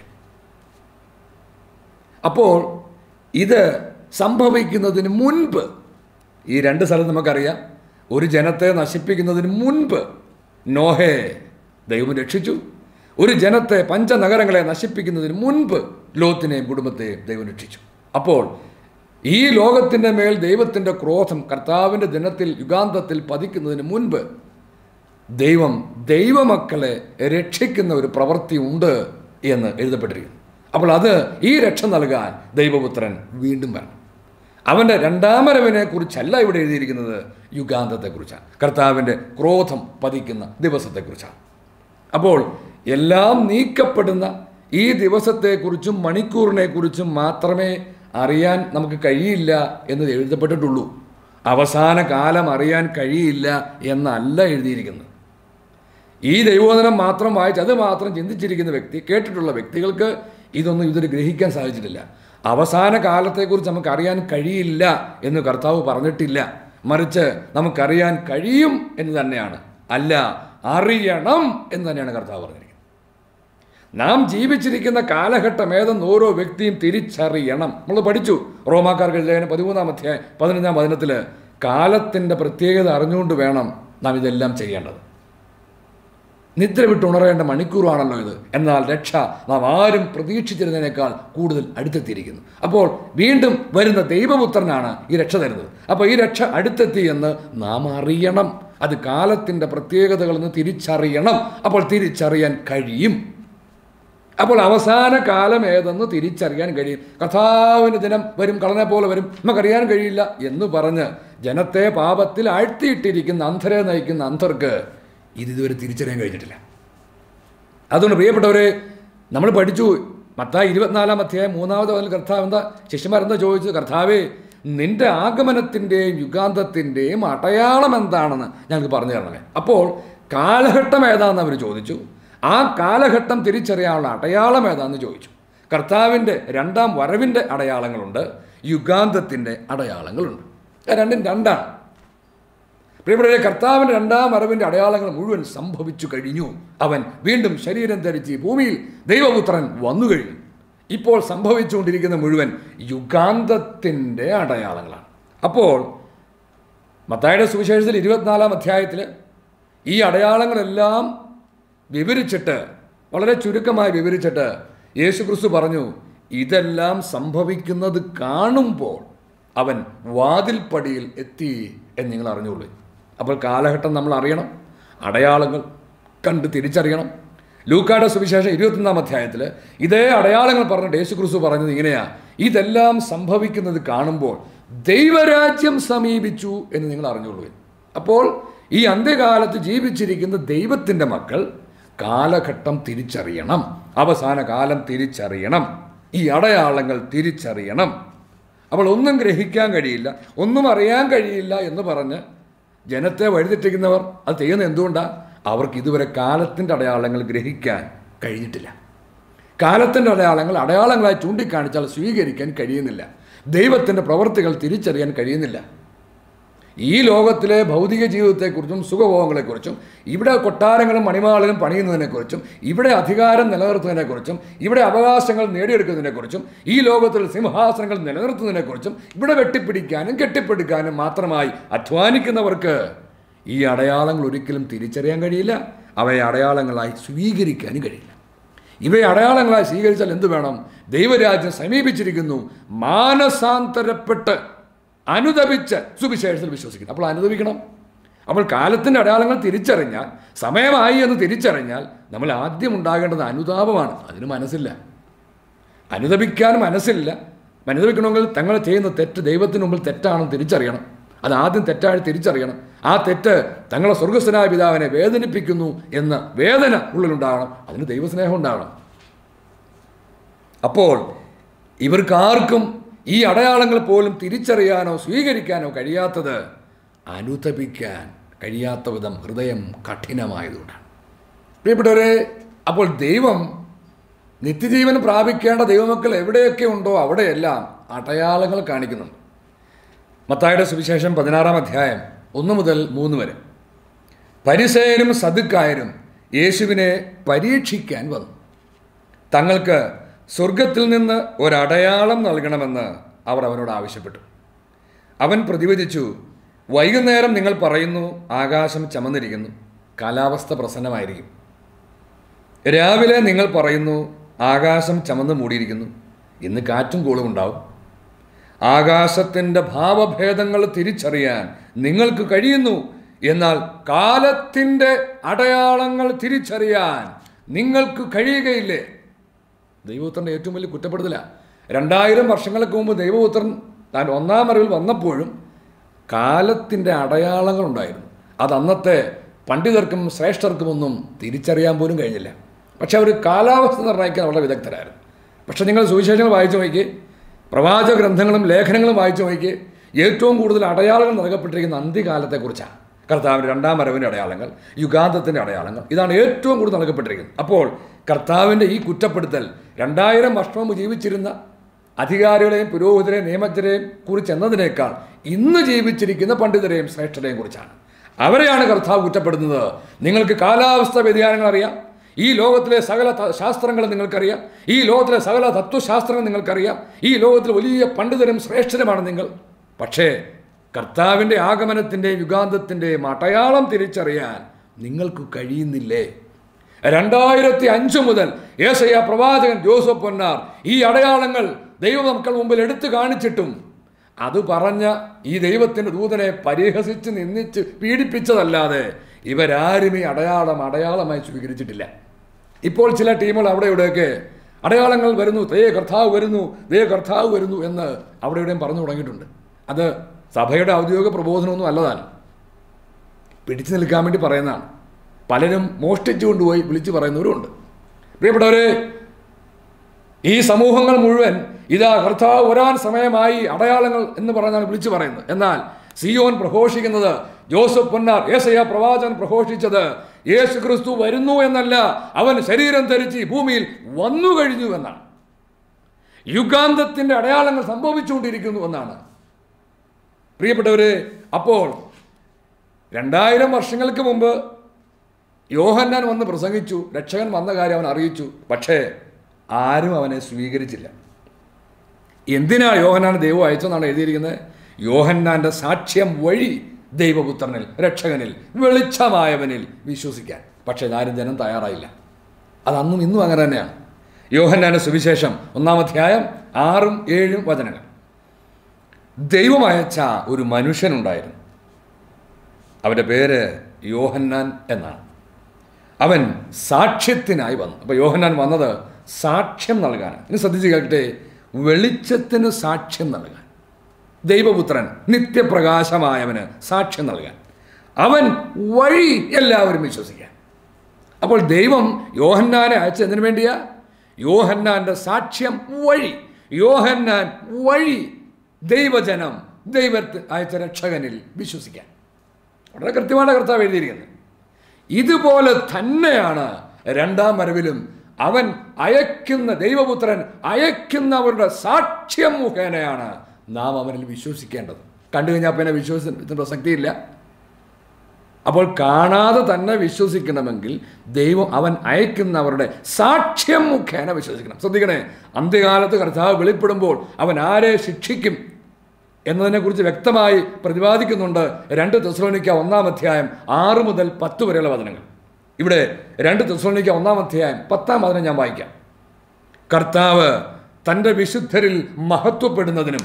അപ്പോൾ ഇത് സംഭവിക്കുന്നതിന് മുൻപ് ഈ രണ്ട് സ്ഥലം നമുക്കറിയാം ഒരു ജനത്തെ നശിപ്പിക്കുന്നതിന് മുൻപ് നോഹയെ ദൈവം രക്ഷിച്ചു ഒരു ജനത്തെ പഞ്ചനഗരങ്ങളെ നശിപ്പിക്കുന്നതിന് മുൻപ് ലോത്തിനെയും കുടുംബത്തെയും ദൈവം രക്ഷിച്ചു അപ്പോൾ ഈ ലോകത്തിൻ്റെ മേൽ ദൈവത്തിൻ്റെ ക്രോധം കർത്താവിൻ്റെ ദിനത്തിൽ യുഗാന്തത്തിൽ പതിക്കുന്നതിന് മുൻപ് ദൈവം ദൈവമക്കളെ രക്ഷിക്കുന്ന ഒരു പ്രവൃത്തി ഉണ്ട് എന്ന് എഴുതപ്പെട്ടിരിക്കുന്നു അപ്പോൾ അത് ഈ രക്ഷ നൽകാൻ ദൈവപുത്രൻ വീണ്ടും വരണം അവൻ്റെ രണ്ടാമരവിനെ കുറിച്ചല്ല ഇവിടെ എഴുതിയിരിക്കുന്നത് യുഗാന്തത്തെക്കുറിച്ചാണ് കർത്താവിൻ്റെ ക്രോധം പതിക്കുന്ന ദിവസത്തെക്കുറിച്ചാണ് അപ്പോൾ എല്ലാം നീക്കപ്പെടുന്ന ഈ ദിവസത്തെക്കുറിച്ചും മണിക്കൂറിനെക്കുറിച്ചും മാത്രമേ അറിയാൻ നമുക്ക് കഴിയില്ല എന്ന് എഴുതപ്പെട്ടിട്ടുള്ളൂ അവസാന കാലം അറിയാൻ കഴിയില്ല എന്നല്ല എഴുതിയിരിക്കുന്നത് ഈ ദൈവോധനം മാത്രം വായിച്ച് അത് മാത്രം ചിന്തിച്ചിരിക്കുന്ന വ്യക്തി കേട്ടിട്ടുള്ള വ്യക്തികൾക്ക് ഇതൊന്നും ഇതൊരു ഗ്രഹിക്കാൻ സാധിച്ചിട്ടില്ല അവസാന കാലത്തെക്കുറിച്ച് നമുക്ക് അറിയാൻ കഴിയില്ല എന്ന് കർത്താവ് പറഞ്ഞിട്ടില്ല മറിച്ച് നമുക്കറിയാൻ കഴിയും എന്ന് തന്നെയാണ് അല്ല അറിയണം എന്ന് തന്നെയാണ് കർത്താവ് പറഞ്ഞിരിക്കുന്നത് നാം ജീവിച്ചിരിക്കുന്ന കാലഘട്ടം ഏതെന്ന് ഓരോ വ്യക്തിയും തിരിച്ചറിയണം നമ്മൾ പഠിച്ചു റോമാക്കാർക്ക് ലേഖനം പതിമൂന്നാം അധ്യായം പതിനഞ്ചാം വചനത്തിൽ കാലത്തിൻ്റെ പ്രത്യേകത അറിഞ്ഞുകൊണ്ട് വേണം നാം ഇതെല്ലാം ചെയ്യേണ്ടത് നിദ്ര വിട്ടുണരേണ്ട മണിക്കൂറാണല്ലോ ഇത് എന്നാൽ രക്ഷ നാം ആരും പ്രതീക്ഷിച്ചിരുന്നതിനേക്കാൾ കൂടുതൽ അടുത്തെത്തിയിരിക്കുന്നു അപ്പോൾ വീണ്ടും വരുന്ന ദൈവപുത്രനാണ് ഈ രക്ഷ തരുന്നത് അപ്പോൾ ഈ രക്ഷ അടുത്തെത്തി എന്ന് നാം അറിയണം അത് കാലത്തിൻ്റെ പ്രത്യേകതകളെന്ന് തിരിച്ചറിയണം അപ്പോൾ തിരിച്ചറിയാൻ കഴിയും അപ്പോൾ അവസാന കാലം ഏതെന്ന് തിരിച്ചറിയാൻ കഴിയും കഥാവിന് ദിനം വരും കളനെ പോലെ വരും നമുക്കറിയാൻ കഴിയില്ല എന്ന് പറഞ്ഞ് ജനത്തെ പാപത്തിൽ ആഴ്ത്തിയിട്ടിരിക്കുന്ന അന്ധരെ നയിക്കുന്ന അന്ധർക്ക് ഇത് ഇതുവരെ തിരിച്ചറിയാൻ കഴിഞ്ഞിട്ടില്ല അതുകൊണ്ട് പ്രിയപ്പെട്ടവരെ നമ്മൾ പഠിച്ചു മത്തായി ഇരുപത്തിനാലാം അധ്യായം മൂന്നാമത് അതിൽ കർത്താവ് എന്താ ശിഷ്യന്മാരെന്താ ചോദിച്ചത് കർത്താവേ നിന്റെ ആഗമനത്തിൻ്റെയും യുഗാന്തത്തിൻ്റെയും അടയാളം എന്താണെന്ന് ഞങ്ങൾക്ക് പറഞ്ഞു തരണമേ അപ്പോൾ കാലഘട്ടം ഏതാണെന്ന് അവർ ചോദിച്ചു ആ കാലഘട്ടം തിരിച്ചറിയാനുള്ള അടയാളം ഏതാണെന്ന് ചോദിച്ചു കർത്താവിൻ്റെ രണ്ടാം വരവിൻ്റെ അടയാളങ്ങളുണ്ട് യുഗാന്തത്തിൻ്റെ അടയാളങ്ങളുണ്ട് അത് രണ്ടും രണ്ടാണ് പ്രിയപ്പെട്ടവരെ കർത്താവിൻ്റെ രണ്ടാം വരവിൻ്റെ അടയാളങ്ങൾ മുഴുവൻ സംഭവിച്ചു കഴിഞ്ഞു അവൻ വീണ്ടും ശരീരം ധരിച്ച് ഈ ഭൂമിയിൽ ദൈവപുത്രൻ വന്നു കഴിഞ്ഞു ഇപ്പോൾ സംഭവിച്ചുകൊണ്ടിരിക്കുന്ന മുഴുവൻ യുഗാന്തത്തിൻ്റെ അടയാളങ്ങളാണ് അപ്പോൾ മത്തായുടെ സുവിശേഷത്തിൽ ഇരുപത്തിനാലാം അധ്യായത്തിൽ ഈ അടയാളങ്ങളെല്ലാം വിവരിച്ചിട്ട് വളരെ ചുരുക്കമായി വിവരിച്ചിട്ട് യേശു ക്രിസ്തു പറഞ്ഞു ഇതെല്ലാം സംഭവിക്കുന്നത് കാണുമ്പോൾ അവൻ വാതിൽപ്പടിയിൽ എത്തി എന്ന് നിങ്ങൾ അറിഞ്ഞുള്ളൂ അപ്പോൾ കാലഘട്ടം നമ്മൾ അറിയണം അടയാളങ്ങൾ കണ്ട് തിരിച്ചറിയണം ലൂക്കായുടെ സുവിശേഷം ഇരുപത്തൊന്നാം അധ്യായത്തിൽ ഇതേ അടയാളങ്ങൾ പറഞ്ഞിട്ട് യേശു ക്രിസ്തു പറഞ്ഞത് ഇങ്ങനെയാ ഇതെല്ലാം സംഭവിക്കുന്നത് കാണുമ്പോൾ ദൈവരാജ്യം സമീപിച്ചു എന്ന് നിങ്ങൾ അറിഞ്ഞുള്ളൂ അപ്പോൾ ഈ അന്ത്യകാലത്ത് ജീവിച്ചിരിക്കുന്ന ദൈവത്തിൻ്റെ മക്കൾ കാലഘട്ടം തിരിച്ചറിയണം അവസാന കാലം തിരിച്ചറിയണം ഈ അടയാളങ്ങൾ തിരിച്ചറിയണം അപ്പോൾ ഒന്നും ഗ്രഹിക്കാൻ കഴിയില്ല ഒന്നും അറിയാൻ കഴിയില്ല എന്ന് പറഞ്ഞ് ജനത്തെ വഴിതെറ്റിക്കുന്നവർ അത് ചെയ്യുന്നത് എന്തുകൊണ്ടാണ് അവർക്ക് ഇതുവരെ കാലത്തിൻ്റെ അടയാളങ്ങൾ ഗ്രഹിക്കാൻ കഴിഞ്ഞിട്ടില്ല കാലത്തിൻ്റെ അടയാളങ്ങൾ അടയാളങ്ങളായി ചൂണ്ടിക്കാണിച്ചാൽ സ്വീകരിക്കാൻ കഴിയുന്നില്ല ദൈവത്തിൻ്റെ പ്രവൃത്തികൾ തിരിച്ചറിയാൻ കഴിയുന്നില്ല ഈ ലോകത്തിലെ ഭൗതിക ജീവിതത്തെക്കുറിച്ചും സുഖഭോഗങ്ങളെക്കുറിച്ചും ഇവിടെ കൊട്ടാരങ്ങളും മണിമാളുകളും പണിയുന്നതിനെക്കുറിച്ചും ഇവിടെ അധികാരം നിലനിർത്തുന്നതിനെക്കുറിച്ചും ഇവിടെ അവകാശങ്ങൾ നേടിയെടുക്കുന്നതിനെക്കുറിച്ചും ഈ ലോകത്തിൽ സിംഹാസനങ്ങൾ നിലനിർത്തുന്നതിനെക്കുറിച്ചും ഇവിടെ വെട്ടിപ്പിടിക്കാനും കെട്ടിപ്പിടിക്കാനും മാത്രമായി അധ്വാനിക്കുന്നവർക്ക് ഈ അടയാളങ്ങൾ ഒരിക്കലും തിരിച്ചറിയാൻ കഴിയില്ല അവയെ അടയാളങ്ങളായി സ്വീകരിക്കാനും കഴിയില്ല ഇവയെ അടയാളങ്ങളായി സ്വീകരിച്ചാൽ എന്തു വേണം ദൈവരാജ്യം സമീപിച്ചിരിക്കുന്നു മാനസാന്തരപ്പെട്ട് അനുദപിച്ച് സുവിശേഷത്തിൽ വിശ്വസിക്കണം അപ്പോൾ അനുദപിക്കണം അപ്പോൾ കാലത്തിൻ്റെ അടയാളങ്ങൾ തിരിച്ചറിഞ്ഞാൽ സമയമായി എന്ന് തിരിച്ചറിഞ്ഞാൽ നമ്മൾ ആദ്യം ഉണ്ടാകേണ്ടത് അനുതാപമാണ് അതിന് മനസ്സില്ല അനുദപിക്കാൻ മനസ്സില്ല അനുദപിക്കണമെങ്കിൽ തങ്ങൾ ചെയ്യുന്ന തെറ്റ് ദൈവത്തിന് മുമ്പിൽ തെറ്റാണെന്ന് തിരിച്ചറിയണം അത് ആദ്യം തെറ്റായി തിരിച്ചറിയണം ആ തെറ്റ് തങ്ങളെ സ്വർഗസ്വനായ പിതാവിനെ വേദനിപ്പിക്കുന്നു എന്ന വേദന ഉള്ളിലുണ്ടാകണം അതിന് ദൈവസ്നേഹം ഉണ്ടാകണം അപ്പോൾ ഇവർക്കാർക്കും ഈ അടയാളങ്ങൾ പോലും തിരിച്ചറിയാനോ സ്വീകരിക്കാനോ കഴിയാത്തത് അനുതപിക്കാൻ കഴിയാത്ത വിധം ഹൃദയം കഠിനമായതുകൊണ്ടാണ് പ്രിയപ്പെട്ടവരെ അപ്പോൾ ദൈവം നിത്യജീവൻ പ്രാപിക്കേണ്ട ദൈവമക്കൾ എവിടെയൊക്കെ ഉണ്ടോ അവിടെയെല്ലാം അടയാളങ്ങൾ കാണിക്കുന്നുണ്ട് മത്തായുടെ സുവിശേഷം പതിനാറാം അധ്യായം ഒന്ന് മുതൽ മൂന്ന് വരെ പരിസയനും സദുക്കായനും യേശുവിനെ പരീക്ഷിക്കാൻ വന്നു തങ്ങൾക്ക് സ്വർഗത്തിൽ നിന്ന് ഒരടയാളം നൽകണമെന്ന് അവർ അവനോട് ആവശ്യപ്പെട്ടു അവൻ പ്രതിവചിച്ചു വൈകുന്നേരം നിങ്ങൾ പറയുന്നു ആകാശം ചമന്നിരിക്കുന്നു കാലാവസ്ഥ പ്രസന്നമായിരിക്കും രാവിലെ നിങ്ങൾ പറയുന്നു ആകാശം ചമന്ന് മൂടിയിരിക്കുന്നു ഇന്ന് കാറ്റും കോളും ഉണ്ടാവും ആകാശത്തിൻ്റെ ഭാവഭേദങ്ങൾ തിരിച്ചറിയാൻ നിങ്ങൾക്ക് കഴിയുന്നു എന്നാൽ കാലത്തിൻ്റെ അടയാളങ്ങൾ തിരിച്ചറിയാൻ നിങ്ങൾക്ക് കഴിയുകയില്ലേ ദൈവപുത്രൻ്റെ ഏറ്റവും വലിയ കുറ്റപ്പെടുത്തല രണ്ടായിരം വർഷങ്ങൾക്ക് മുമ്പ് ദൈവപുത്രൻ താൻ ഒന്നാം അറിവിൽ വന്നപ്പോഴും കാലത്തിൻ്റെ അടയാളങ്ങളുണ്ടായിരുന്നു അത് അന്നത്തെ പണ്ഡിതർക്കും ശ്രേഷ്ഠർക്കുമൊന്നും തിരിച്ചറിയാൻ പോലും കഴിഞ്ഞില്ല പക്ഷെ അവർ കാലാവസ്ഥ നിർണ്ണയിക്കാൻ വളരെ വിദഗ്ധരായിരുന്നു പക്ഷെ നിങ്ങൾ സുവിശേഷങ്ങൾ വായിച്ചു നോക്കി പ്രവാചക ഗ്രന്ഥങ്ങളും ലേഖനങ്ങളും വായിച്ചു നോക്കി ഏറ്റവും കൂടുതൽ അടയാളങ്ങൾ നൽകപ്പെട്ടിരിക്കുന്ന അന്ത്യകാലത്തെക്കുറിച്ചാണ് കർത്താവിൻ്റെ രണ്ടാം വരവിൻ്റെ അടയാളങ്ങൾ യുഗാന്തത്തിൻ്റെ അടയാളങ്ങൾ ഇതാണ് ഏറ്റവും കൂടുതൽ നൽകപ്പെട്ടിരിക്കുന്നത് അപ്പോൾ കർത്താവിൻ്റെ ഈ കുറ്റപ്പെടുത്തൽ രണ്ടായിരം വർഷം മുമ്പ് ജീവിച്ചിരുന്ന അധികാരികളെയും പുരോഹിതരെയും നിയമജ്ഞരെയും കുറിച്ച് എന്നതിനേക്കാൾ ഇന്ന് ജീവിച്ചിരിക്കുന്ന പണ്ഡിതരെയും ശ്രേഷ്ഠരെയും കുറിച്ചാണ് അവരെയാണ് കർത്താവ് കുറ്റപ്പെടുന്നത് നിങ്ങൾക്ക് കാലാവസ്ഥ വ്യതിയാനങ്ങൾ അറിയാം ഈ ലോകത്തിലെ സകല ത- ശാസ്ത്രങ്ങളും നിങ്ങൾക്കറിയാം ഈ ലോകത്തിലെ സകല തത്വശാസ്ത്രങ്ങൾ നിങ്ങൾക്കറിയാം ഈ ലോകത്തിൽ വലിയ പണ്ഡിതരും ശ്രേഷ്ഠരുമാണ് നിങ്ങൾ പക്ഷേ കർത്താവിൻ്റെ ആഗമനത്തിൻ്റെയും യുഗാന്തത്തിൻ്റെയും അടയാളം തിരിച്ചറിയാൻ നിങ്ങൾക്ക് കഴിയുന്നില്ലേ രണ്ടായിരത്തി അഞ്ച് മുതൽ ഏസയ്യ പ്രവാചകൻ ജോസഫ് പൊന്നാർ ഈ അടയാളങ്ങൾ ദൈവമക്കൾ മുമ്പിൽ എടുത്തു കാണിച്ചിട്ടും അത് പറഞ്ഞ ഈ ദൈവത്തിൻ്റെ ദൂതനെ പരിഹസിച്ച് നിന്ദിച്ച് പീഡിപ്പിച്ചതല്ലാതെ ഇവരാരും ഈ അടയാളം അടയാളമായി സ്വീകരിച്ചിട്ടില്ല ഇപ്പോൾ ചില ടീമുകൾ അവിടെ ഇവിടെയൊക്കെ അടയാളങ്ങൾ വരുന്നു ദേ കർത്താവ് വരുന്നു ദേ കർത്താവ് വരുന്നു എന്ന് അവിടെ ഇവിടെയും പറഞ്ഞു തുടങ്ങിയിട്ടുണ്ട് അത് സഭയുടെ ഔദ്യോഗിക പ്രബോധനമൊന്നും അല്ലതാണ് പിടിച്ചു നിൽക്കാൻ വേണ്ടി പറയുന്നതാണ് പലരും മോഷ്ടിച്ചു കൊണ്ടുപോയി വിളിച്ചു പറയുന്നവരുമുണ്ട് പ്രിയപ്പെട്ടവരെ ഈ സമൂഹങ്ങൾ മുഴുവൻ ഇതാ കർത്താവ് വരാൻ സമയമായി അടയാളങ്ങൾ എന്ന് പറഞ്ഞാണ് വിളിച്ചു പറയുന്നത് എന്നാൽ സിയോൻ പ്രഘോഷിക്കുന്നത് ജോസഫ് പൊന്നാർ ഏസയ പ്രവാചകൻ പ്രഘോഷിച്ചത് യേശു ക്രിസ്തു വരുന്നു എന്നല്ല അവൻ ശരീരം ധരിച്ച് ഈ ഭൂമിയിൽ വന്നു കഴിഞ്ഞു എന്നാണ് യുഗാന്തത്തിന്റെ അടയാളങ്ങൾ സംഭവിച്ചുകൊണ്ടിരിക്കുന്നു എന്നാണ് പ്രിയപ്പെട്ടവരെ അപ്പോൾ രണ്ടായിരം വർഷങ്ങൾക്ക് മുമ്പ് യോഹന്നാൻ വന്ന് പ്രസംഗിച്ചു രക്ഷകൻ വന്ന കാര്യം അവൻ അറിയിച്ചു പക്ഷേ ആരും അവനെ സ്വീകരിച്ചില്ല എന്തിനാ യോഹന്നാൻ ദൈവം അയച്ചെന്നാണ് എഴുതിയിരിക്കുന്നത് യോഹന്നാന്റെ സാക്ഷ്യം വഴി ദൈവപുത്രനിൽ രക്ഷകനിൽ വെളിച്ചമായവനിൽ വിശ്വസിക്കാൻ പക്ഷേ ആരും ജനം തയ്യാറായില്ല അത് അന്നും ഇന്നും അങ്ങനെ തന്നെയാണ് യോഹന്നാന്റെ സുവിശേഷം ഒന്നാം അധ്യായം ആറും ഏഴും വചനങ്ങൾ ദൈവം അയച്ച ഒരു മനുഷ്യനുണ്ടായിരുന്നു അവൻ്റെ പേര് യോഹന്നാൻ എന്നാണ് അവൻ സാക്ഷ്യത്തിനായി വന്നു അപ്പോൾ യോഹന്നാൻ വന്നത് സാക്ഷ്യം നൽകാൻ ഇനി ശ്രദ്ധിച്ച് കേൾക്കട്ടെ വെളിച്ചത്തിന് സാക്ഷ്യം നൽകാൻ ദൈവപുത്രൻ നിത്യപ്രകാശമായവന് സാക്ഷ്യം നൽകാൻ അവൻ വഴി എല്ലാവരും വിശ്വസിക്കാൻ അപ്പോൾ ദൈവം യോഹന്നാനെ അയച്ചതിനു വേണ്ടിയാ യോഹന്നാന്റെ സാക്ഷ്യം വഴി യോഹന്നാൻ വഴി ദൈവജനം ദൈവത്തെ അയച്ച രക്ഷകനിൽ വിശ്വസിക്കാൻ വളരെ കൃത്യമാണ് കർത്താവ് എഴുതിയിരിക്കുന്നത് ഇതുപോലെ തന്നെയാണ് രണ്ടാം വരവിലും അവൻ അയക്കുന്ന ദൈവപുത്രൻ അയക്കുന്നവരുടെ സാക്ഷ്യം മുഖേനയാണ് നാം അവനിൽ വിശ്വസിക്കേണ്ടത് കണ്ടു കഴിഞ്ഞാൽ പിന്നെ വിശ്വസത്തിന് പ്രസക്തിയില്ല അപ്പോൾ കാണാതെ തന്നെ വിശ്വസിക്കണമെങ്കിൽ ദൈവം അവൻ അയക്കുന്നവരുടെ സാക്ഷ്യം മുഖേന വിശ്വസിക്കണം ശ്രദ്ധിക്കണേ അന്ത്യകാലത്ത് കർത്താവ് വെളിപ്പെടുമ്പോൾ അവൻ ആരെ ശിക്ഷിക്കും എന്നതിനെക്കുറിച്ച് വ്യക്തമായി പ്രതിപാദിക്കുന്നുണ്ട് രണ്ട് തെസ്ലോനിക്ക ഒന്നാം അധ്യായം ആറ് മുതൽ പത്ത് വരെയുള്ള വചനങ്ങൾ ഇവിടെ രണ്ട് തെസ്ലോനിക്ക ഒന്നാം അധ്യായം പത്താം വചനം ഞാൻ വായിക്കാം കർത്താവ് തൻ്റെ വിശുദ്ധരിൽ മഹത്വപ്പെടുന്നതിനും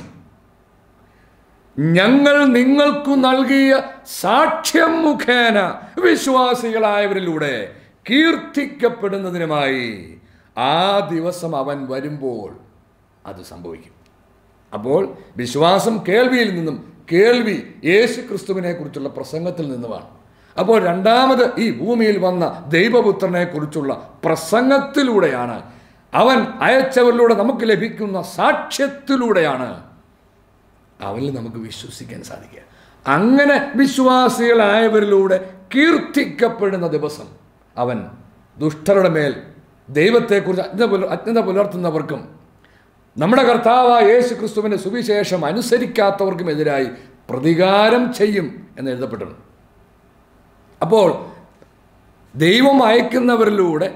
ഞങ്ങൾ നിങ്ങൾക്കു നൽകിയ സാക്ഷ്യം മുഖേന വിശ്വാസികളായവരിലൂടെ കീർത്തിക്കപ്പെടുന്നതിനുമായി ആ ദിവസം അവൻ വരുമ്പോൾ അത് സംഭവിക്കും അപ്പോൾ വിശ്വാസം കേൾവിയിൽ നിന്നും കേൾവി യേശു ക്രിസ്തുവിനെ കുറിച്ചുള്ള പ്രസംഗത്തിൽ നിന്നുമാണ് അപ്പോൾ രണ്ടാമത് ഈ ഭൂമിയിൽ വന്ന ദൈവപുത്രനെ കുറിച്ചുള്ള പ്രസംഗത്തിലൂടെയാണ് അവൻ അയച്ചവരിലൂടെ നമുക്ക് ലഭിക്കുന്ന സാക്ഷ്യത്തിലൂടെയാണ് അവനിൽ നമുക്ക് വിശ്വസിക്കാൻ സാധിക്കുക അങ്ങനെ വിശ്വാസികളായവരിലൂടെ കീർത്തിക്കപ്പെടുന്ന ദിവസം അവൻ ദുഷ്ടരുടെ മേൽ ദൈവത്തെക്കുറിച്ച് അജ്ഞത പുല അജ്ഞത പുലർത്തുന്നവർക്കും നമ്മുടെ കർത്താവായ യേശു ക്രിസ്തുവിൻ്റെ സുവിശേഷം അനുസരിക്കാത്തവർക്കും എതിരായി പ്രതികാരം ചെയ്യും എന്ന് എഴുതപ്പെട്ടിട്ടുണ്ട് അപ്പോൾ ദൈവം അയക്കുന്നവരിലൂടെ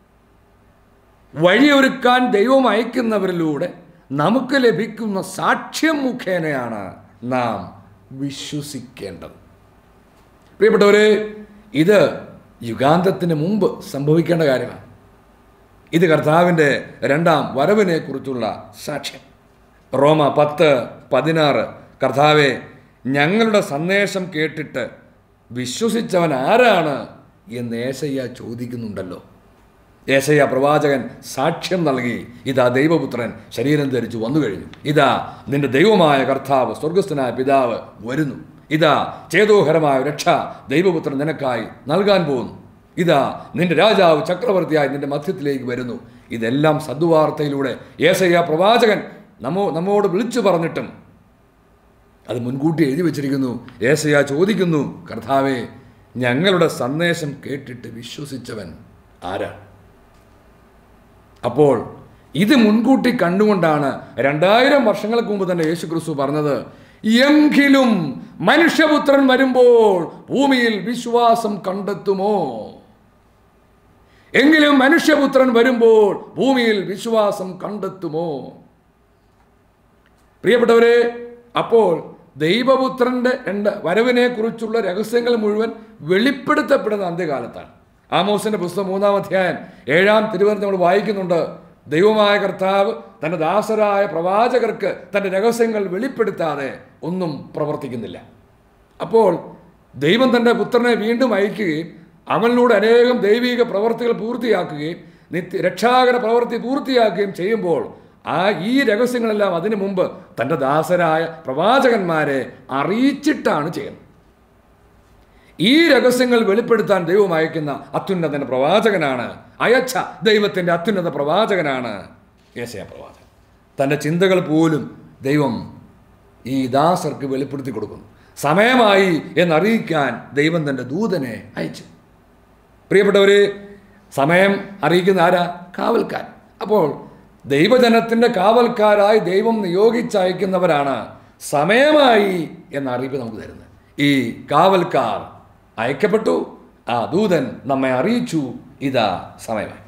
വഴിയൊരുക്കാൻ ദൈവം അയക്കുന്നവരിലൂടെ നമുക്ക് ലഭിക്കുന്ന സാക്ഷ്യം മുഖേനയാണ് നാം വിശ്വസിക്കേണ്ടത് പ്രിയപ്പെട്ടവരെ ഇത് യുഗാന്തത്തിന് മുമ്പ് സംഭവിക്കേണ്ട കാര്യമാണ് ഇത് കർത്താവിൻ്റെ രണ്ടാം വരവിനെ കുറിച്ചുള്ള സാക്ഷ്യം റോമ പത്ത് പതിനാറ് കർത്താവെ ഞങ്ങളുടെ സന്ദേശം കേട്ടിട്ട് വിശ്വസിച്ചവൻ ആരാണ് എന്ന് ഏശയ്യ ചോദിക്കുന്നുണ്ടല്ലോ ഏശയ്യ പ്രവാചകൻ സാക്ഷ്യം നൽകി ഇതാ ദൈവപുത്രൻ ശരീരം ധരിച്ചു വന്നു കഴിഞ്ഞു ഇതാ നിന്റെ ദൈവമായ കർത്താവ് സ്വർഗസ്ഥനായ പിതാവ് വരുന്നു ഇതാ ചേതോഹരമായ രക്ഷ ദൈവപുത്രൻ നിനക്കായി നൽകാൻ പോകുന്നു ഇതാ നിന്റെ രാജാവ് ചക്രവർത്തിയായി നിന്റെ മധ്യത്തിലേക്ക് വരുന്നു ഇതെല്ലാം സദ്വാർത്തയിലൂടെ ഏസയ്യ പ്രവാചകൻ നമ്മോ നമ്മോട് വിളിച്ചു പറഞ്ഞിട്ടും അത് മുൻകൂട്ടി എഴുതി വച്ചിരിക്കുന്നു ഏസയ്യ ചോദിക്കുന്നു കർത്താവെ ഞങ്ങളുടെ സന്ദേശം കേട്ടിട്ട് വിശ്വസിച്ചവൻ ആരാണ് അപ്പോൾ ഇത് മുൻകൂട്ടി കണ്ടുകൊണ്ടാണ് രണ്ടായിരം വർഷങ്ങൾക്ക് മുമ്പ് തന്നെ യേശു ക്രിസ്തു പറഞ്ഞത് എങ്കിലും മനുഷ്യപുത്രൻ വരുമ്പോൾ ഭൂമിയിൽ വിശ്വാസം കണ്ടെത്തുമോ എങ്കിലും മനുഷ്യപുത്രൻ വരുമ്പോൾ ഭൂമിയിൽ വിശ്വാസം കണ്ടെത്തുമോ പ്രിയപ്പെട്ടവരെ അപ്പോൾ ദൈവപുത്രന്റെ രണ്ട് വരവിനെ കുറിച്ചുള്ള രഹസ്യങ്ങൾ മുഴുവൻ വെളിപ്പെടുത്തപ്പെടുന്ന അന്ത്യകാലത്താണ് ആമോസിന്റെ പുസ്തകം മൂന്നാം അധ്യായം ഏഴാം തിരുവനന്തപുരം നമ്മൾ വായിക്കുന്നുണ്ട് ദൈവമായ കർത്താവ് തന്റെ ദാസരായ പ്രവാചകർക്ക് തന്റെ രഹസ്യങ്ങൾ വെളിപ്പെടുത്താതെ ഒന്നും പ്രവർത്തിക്കുന്നില്ല അപ്പോൾ ദൈവം തൻ്റെ പുത്രനെ വീണ്ടും അയക്കുകയും അവനിലൂടെ അനേകം ദൈവിക പ്രവർത്തികൾ പൂർത്തിയാക്കുകയും നിത്യ രക്ഷാകര പ്രവൃത്തി പൂർത്തിയാക്കുകയും ചെയ്യുമ്പോൾ ആ ഈ രഹസ്യങ്ങളെല്ലാം അതിനു മുമ്പ് തൻ്റെ ദാസരായ പ്രവാചകന്മാരെ അറിയിച്ചിട്ടാണ് ചെയ്യുന്നത് ഈ രഹസ്യങ്ങൾ വെളിപ്പെടുത്താൻ ദൈവം അയക്കുന്ന അത്യുന്നതന്റെ പ്രവാചകനാണ് അയച്ച ദൈവത്തിൻ്റെ അത്യുന്നത പ്രവാചകനാണ് യേശയ പ്രവാചകൻ തൻ്റെ ചിന്തകൾ പോലും ദൈവം ഈ ദാസർക്ക് വെളിപ്പെടുത്തി കൊടുക്കുന്നു സമയമായി എന്നറിയിക്കാൻ ദൈവം തൻ്റെ ദൂതനെ അയച്ചു പ്രിയപ്പെട്ടവരെ സമയം അറിയിക്കുന്ന ആരാ കാവൽക്കാർ അപ്പോൾ ദൈവജനത്തിൻ്റെ കാവൽക്കാരായി ദൈവം നിയോഗിച്ചയക്കുന്നവരാണ് സമയമായി എന്ന അറിയിപ്പ് നമുക്ക് തരുന്നത് ഈ കാവൽക്കാർ അയക്കപ്പെട്ടു ആ ദൂതൻ നമ്മെ അറിയിച്ചു ഇതാ സമയമായി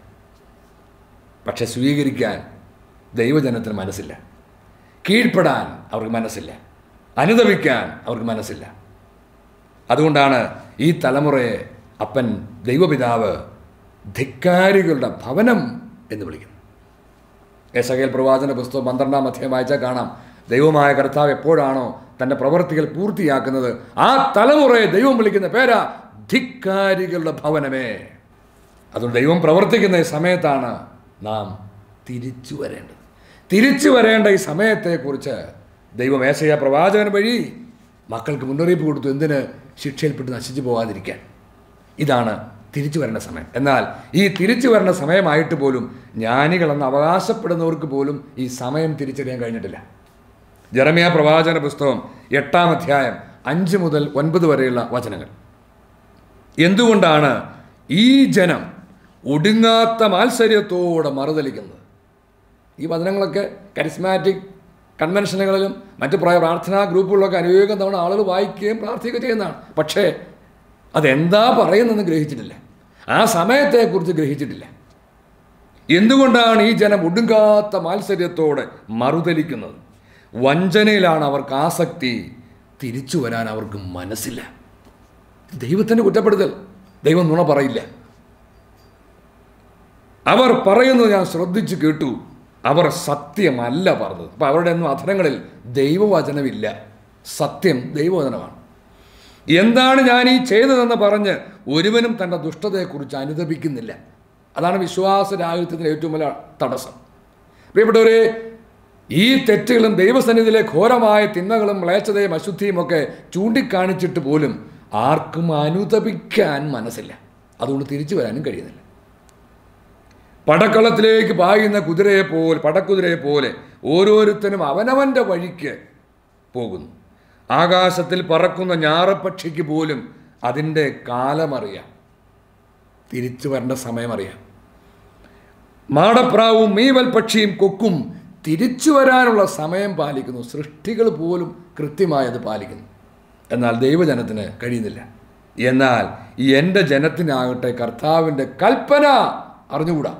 പക്ഷെ സ്വീകരിക്കാൻ ദൈവജനത്തിന് മനസ്സില്ല കീഴ്പ്പെടാൻ അവർക്ക് മനസ്സില്ല അനുദവിക്കാൻ അവർക്ക് മനസ്സില്ല അതുകൊണ്ടാണ് ഈ തലമുറയെ അപ്പൻ ദൈവപിതാവ് ധിക്കാരികളുടെ ഭവനം എന്ന് വിളിക്കുന്നത് എസകേൽ പ്രവാചന പുസ്തകം പന്ത്രണ്ടാം അധ്യായം വായിച്ചാൽ കാണാം ദൈവമായ കർത്താവ് എപ്പോഴാണോ തൻ്റെ പ്രവർത്തികൾ പൂർത്തിയാക്കുന്നത് ആ തലമുറയെ ദൈവം വിളിക്കുന്ന പേരാ ധിക്കാരികളുടെ ഭവനമേ അതുകൊണ്ട് ദൈവം പ്രവർത്തിക്കുന്ന ഈ സമയത്താണ് നാം തിരിച്ചു വരേണ്ടത് തിരിച്ചു വരേണ്ട ഈ സമയത്തെക്കുറിച്ച് ദൈവം ഏശയ പ്രവാചകൻ വഴി മക്കൾക്ക് മുന്നറിയിപ്പ് കൊടുത്തു എന്തിന് ശിക്ഷയിൽപ്പെട്ട് നശിച്ചു പോകാതിരിക്കാൻ ഇതാണ് തിരിച്ചു വരേണ്ട സമയം എന്നാൽ ഈ തിരിച്ചു വരേണ്ട സമയമായിട്ട് പോലും ജ്ഞാനികളെന്ന് അവകാശപ്പെടുന്നവർക്ക് പോലും ഈ സമയം തിരിച്ചറിയാൻ കഴിഞ്ഞിട്ടില്ല ജെറമിയ പ്രവാചന പുസ്തകം എട്ടാം അധ്യായം അഞ്ച് മുതൽ ഒൻപത് വരെയുള്ള വചനങ്ങൾ എന്തുകൊണ്ടാണ് ഈ ജനം ഒടുങ്ങാത്ത മാത്സര്യത്തോടെ മറുതലിക്കുന്നത് ഈ വചനങ്ങളൊക്കെ കരിസ്മാറ്റിക് കൺവെൻഷനുകളിലും മറ്റ് പ്രായ പ്രാർത്ഥനാ ഗ്രൂപ്പുകളിലൊക്കെ അനേകം തവണ ആളുകൾ വായിക്കുകയും പ്രാർത്ഥിക്കുകയും ചെയ്യുന്നതാണ് പക്ഷേ അതെന്താ പറയുന്നതെന്ന് ഗ്രഹിച്ചിട്ടില്ല ആ സമയത്തെക്കുറിച്ച് ഗ്രഹിച്ചിട്ടില്ല എന്തുകൊണ്ടാണ് ഈ ജനം ഒടുങ്ങാത്ത മാത്സര്യത്തോടെ മറുതലിക്കുന്നത് വഞ്ചനയിലാണ് അവർക്ക് ആസക്തി തിരിച്ചു വരാൻ അവർക്ക് മനസ്സില്ല ദൈവത്തിൻ്റെ കുറ്റപ്പെടുത്തൽ ദൈവം നുണ പറയില്ല അവർ പറയുന്നത് ഞാൻ ശ്രദ്ധിച്ചു കേട്ടു അവർ സത്യമല്ല പറഞ്ഞത് അപ്പം അവരുടെ ഒന്നും അധരങ്ങളിൽ ദൈവവചനമില്ല സത്യം ദൈവവചനമാണ് എന്താണ് ഞാൻ ഈ ചെയ്തതെന്ന് പറഞ്ഞ് ഒരുവനും തൻ്റെ ദുഷ്ടതയെക്കുറിച്ച് അനുദപിക്കുന്നില്ല അതാണ് വിശ്വാസ രാഹിത്യത്തിൻ്റെ ഏറ്റവും വലിയ തടസ്സം പ്രിയപ്പെട്ടവരെ ഈ തെറ്റുകളും ദൈവസന്നിധിയിലെ ഘോരമായ തിന്മകളും മ്ലേച്ഛതയും അശുദ്ധിയും ഒക്കെ ചൂണ്ടിക്കാണിച്ചിട്ട് പോലും ആർക്കും അനുതപിക്കാൻ മനസ്സില്ല അതുകൊണ്ട് തിരിച്ചു വരാനും കഴിയുന്നില്ല പടക്കളത്തിലേക്ക് പായുന്ന കുതിരയെ പോലെ പടക്കുതിരയെ പോലെ ഓരോരുത്തരും അവനവൻ്റെ വഴിക്ക് പോകുന്നു ആകാശത്തിൽ പറക്കുന്ന ഞാറപ്പക്ഷിക്ക് പോലും അതിൻ്റെ കാലമറിയാം തിരിച്ചു വരേണ്ട സമയമറിയാം മാടപ്രാവും മീവൽ പക്ഷിയും കൊക്കും തിരിച്ചു വരാനുള്ള സമയം പാലിക്കുന്നു സൃഷ്ടികൾ പോലും കൃത്യമായി അത് പാലിക്കുന്നു എന്നാൽ ദൈവജനത്തിന് കഴിയുന്നില്ല എന്നാൽ എൻ്റെ ജനത്തിനാകട്ടെ കർത്താവിൻ്റെ കൽപ്പന അറിഞ്ഞുകൂടാ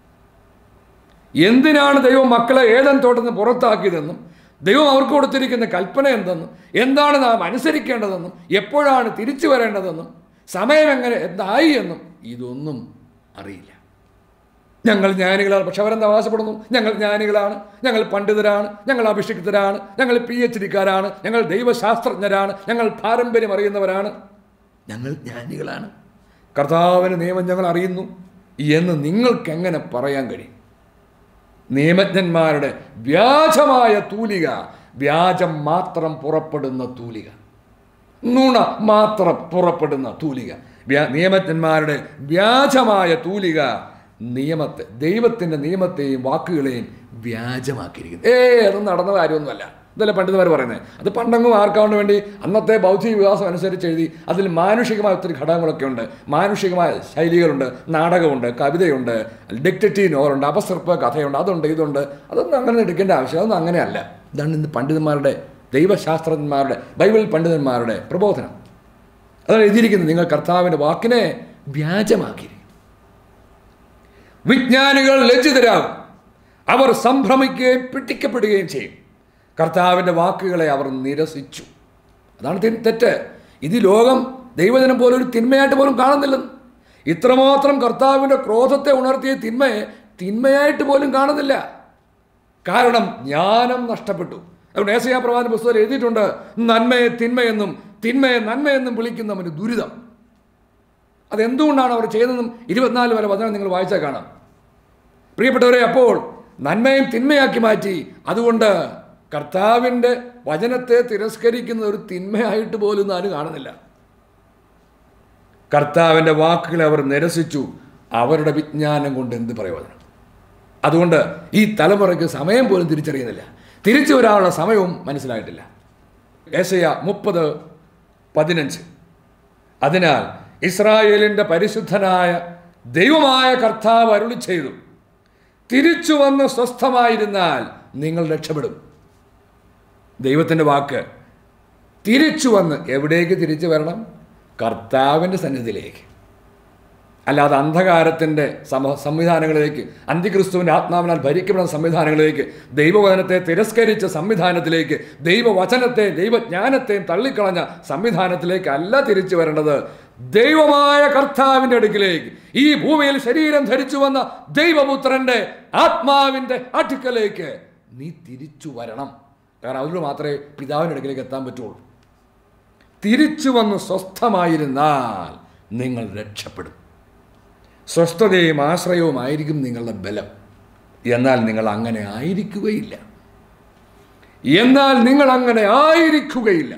എന്തിനാണ് ദൈവം മക്കളെ ഏതൻ തോട്ടത്തിൽ നിന്ന് പുറത്താക്കിയതെന്നും ദൈവം അവർക്ക് കൊടുത്തിരിക്കുന്ന കൽപ്പന എന്തെന്നും എന്താണ് നാം അനുസരിക്കേണ്ടതെന്നും എപ്പോഴാണ് തിരിച്ചു വരേണ്ടതെന്നും സമയം എങ്ങനെ എന്തായി എന്നും ഇതൊന്നും അറിയില്ല ഞങ്ങൾ ജ്ഞാനികളാണ് പക്ഷെ അവരെന്താ അവകാശപ്പെടുന്നു ഞങ്ങൾ ജ്ഞാനികളാണ് ഞങ്ങൾ പണ്ഡിതരാണ് ഞങ്ങൾ അഭിഷിക്തരാണ് ഞങ്ങൾ പി എച്ച് ഡിക്കാരാണ് ഞങ്ങൾ ദൈവശാസ്ത്രജ്ഞരാണ് ഞങ്ങൾ പാരമ്പര്യം അറിയുന്നവരാണ് ഞങ്ങൾ ജ്ഞാനികളാണ് കർത്താവിന് നിയമം ഞങ്ങൾ അറിയുന്നു എന്ന് നിങ്ങൾക്ക് എങ്ങനെ പറയാൻ കഴിയും നിയമജ്ഞന്മാരുടെ വ്യാജമായ തൂലിക വ്യാജം മാത്രം പുറപ്പെടുന്ന തൂലിക നുണ മാത്രം പുറപ്പെടുന്ന തൂലിക വ്യാ- നിയമജ്ഞന്മാരുടെ വ്യാജമായ തൂലിക നിയമത്തെ ദൈവത്തിൻ്റെ നിയമത്തെയും വാക്കുകളെയും വ്യാജമാക്കിയിരിക്കുന്നു ഏ അത് നടന്ന കാര്യമൊന്നുമല്ല ഇതല്ല പണ്ഡിതന്മാർ പറയുന്നത് അത് പണ്ടങ്ങും ആർക്കാണ് വേണ്ടി അന്നത്തെ ബൗദ്ധിക വികാസം അനുസരിച്ച് എഴുതി അതിൽ മാനുഷികമായ ഒത്തിരി ഘടകങ്ങളൊക്കെ ഉണ്ട് മാനുഷികമായ ശൈലികളുണ്ട് നാടകമുണ്ട് കവിതയുണ്ട് ഡിക്റ്ററ്റീവ് നോവലുണ്ട് അപസർപ്പ കഥയുണ്ട് അതുണ്ട് ഇതുണ്ട് അതൊന്നും അങ്ങനെ എടുക്കേണ്ട ആവശ്യം അതൊന്നും അങ്ങനെയല്ല ഇതാണ് ഇന്ന് പണ്ഡിതന്മാരുടെ ദൈവശാസ്ത്രജ്ഞന്മാരുടെ ബൈബിൾ പണ്ഡിതന്മാരുടെ പ്രബോധനം അതാണ് എഴുതിയിരിക്കുന്നത് നിങ്ങൾ കർത്താവിൻ്റെ വാക്കിനെ വ്യാജമാക്കിയിരിക്കും വിജ്ഞാനികൾ ലജ്ജിതരാകും അവർ സംഭ്രമിക്കുകയും പിടിക്കപ്പെടുകയും ചെയ്യും കർത്താവിൻ്റെ വാക്കുകളെ അവർ നിരസിച്ചു അതാണ് തി- തെറ്റ് ഇത് ഈ ലോകം ദൈവജനം പോലെ ഒരു തിന്മയായിട്ട് പോലും കാണുന്നില്ലെന്ന് ഇത്രമാത്രം കർത്താവിൻ്റെ ക്രോധത്തെ ഉണർത്തിയ തിന്മയെ തിന്മയായിട്ട് പോലും കാണുന്നില്ല കാരണം ജ്ഞാനം നഷ്ടപ്പെട്ടു അതുകൊണ്ട് ഏസയാ പ്രവാചന പുസ്തകത്തിൽ എഴുതിയിട്ടുണ്ട് നന്മയെ തിന്മയെന്നും തിന്മയെ നന്മയെന്നും വിളിക്കുന്നവന് ദുരിതം അതെന്തുകൊണ്ടാണ് അവർ ചെയ്തതെന്നും ഇരുപത്തിനാല് വരെ വചനം നിങ്ങൾ വായിച്ചാൽ കാണാം പ്രിയപ്പെട്ടവരെ അപ്പോൾ നന്മയും തിന്മയാക്കി മാറ്റി അതുകൊണ്ട് കർത്താവിൻ്റെ വചനത്തെ തിരസ്കരിക്കുന്ന ഒരു തിന്മയായിട്ട് പോലും ആരും കാണുന്നില്ല കർത്താവിൻ്റെ വാക്കുകളെ അവർ നിരസിച്ചു അവരുടെ വിജ്ഞാനം കൊണ്ട് എന്ത് പ്രയോജനം അതുകൊണ്ട് ഈ തലമുറയ്ക്ക് സമയം പോലും തിരിച്ചറിയുന്നില്ല തിരിച്ചു വരാനുള്ള സമയവും മനസ്സിലായിട്ടില്ല ഏസയ മുപ്പത് പതിനഞ്ച് അതിനാൽ ഇസ്രായേലിൻ്റെ പരിശുദ്ധനായ ദൈവമായ കർത്താവ് അരുളി ചെയ്തു തിരിച്ചു വന്ന് സ്വസ്ഥമായിരുന്നാൽ നിങ്ങൾ രക്ഷപ്പെടും ദൈവത്തിൻ്റെ വാക്ക് തിരിച്ചു വന്ന് എവിടേക്ക് തിരിച്ചു വരണം കർത്താവിൻ്റെ സന്നിധിയിലേക്ക് അല്ലാതെ അന്ധകാരത്തിൻ്റെ സമ സംവിധാനങ്ങളിലേക്ക് അന്തിക്രിസ്തുവിൻ്റെ ആത്മാവിനാൽ ഭരിക്കപ്പെടുന്ന സംവിധാനങ്ങളിലേക്ക് ദൈവവചനത്തെ തിരസ്കരിച്ച സംവിധാനത്തിലേക്ക് ദൈവവചനത്തെയും ദൈവജ്ഞാനത്തെയും തള്ളിക്കളഞ്ഞ സംവിധാനത്തിലേക്ക് അല്ല തിരിച്ചു വരേണ്ടത് ദൈവമായ കർത്താവിൻ്റെ അടുക്കിലേക്ക് ഈ ഭൂമിയിൽ ശരീരം ധരിച്ചു വന്ന ദൈവപുത്രൻ്റെ ആത്മാവിൻ്റെ അടുക്കലേക്ക് നീ തിരിച്ചു വരണം കാരണം അതിലൂടെ മാത്രമേ പിതാവിൻ്റെ അടുക്കിലേക്ക് എത്താൻ പറ്റുള്ളൂ തിരിച്ചു വന്ന് സ്വസ്ഥമായിരുന്നാൽ നിങ്ങൾ രക്ഷപ്പെടും സ്വസ്ഥതയും ആശ്രയവുമായിരിക്കും നിങ്ങളുടെ ബലം എന്നാൽ നിങ്ങൾ അങ്ങനെ ആയിരിക്കുകയില്ല എന്നാൽ നിങ്ങൾ അങ്ങനെ ആയിരിക്കുകയില്ല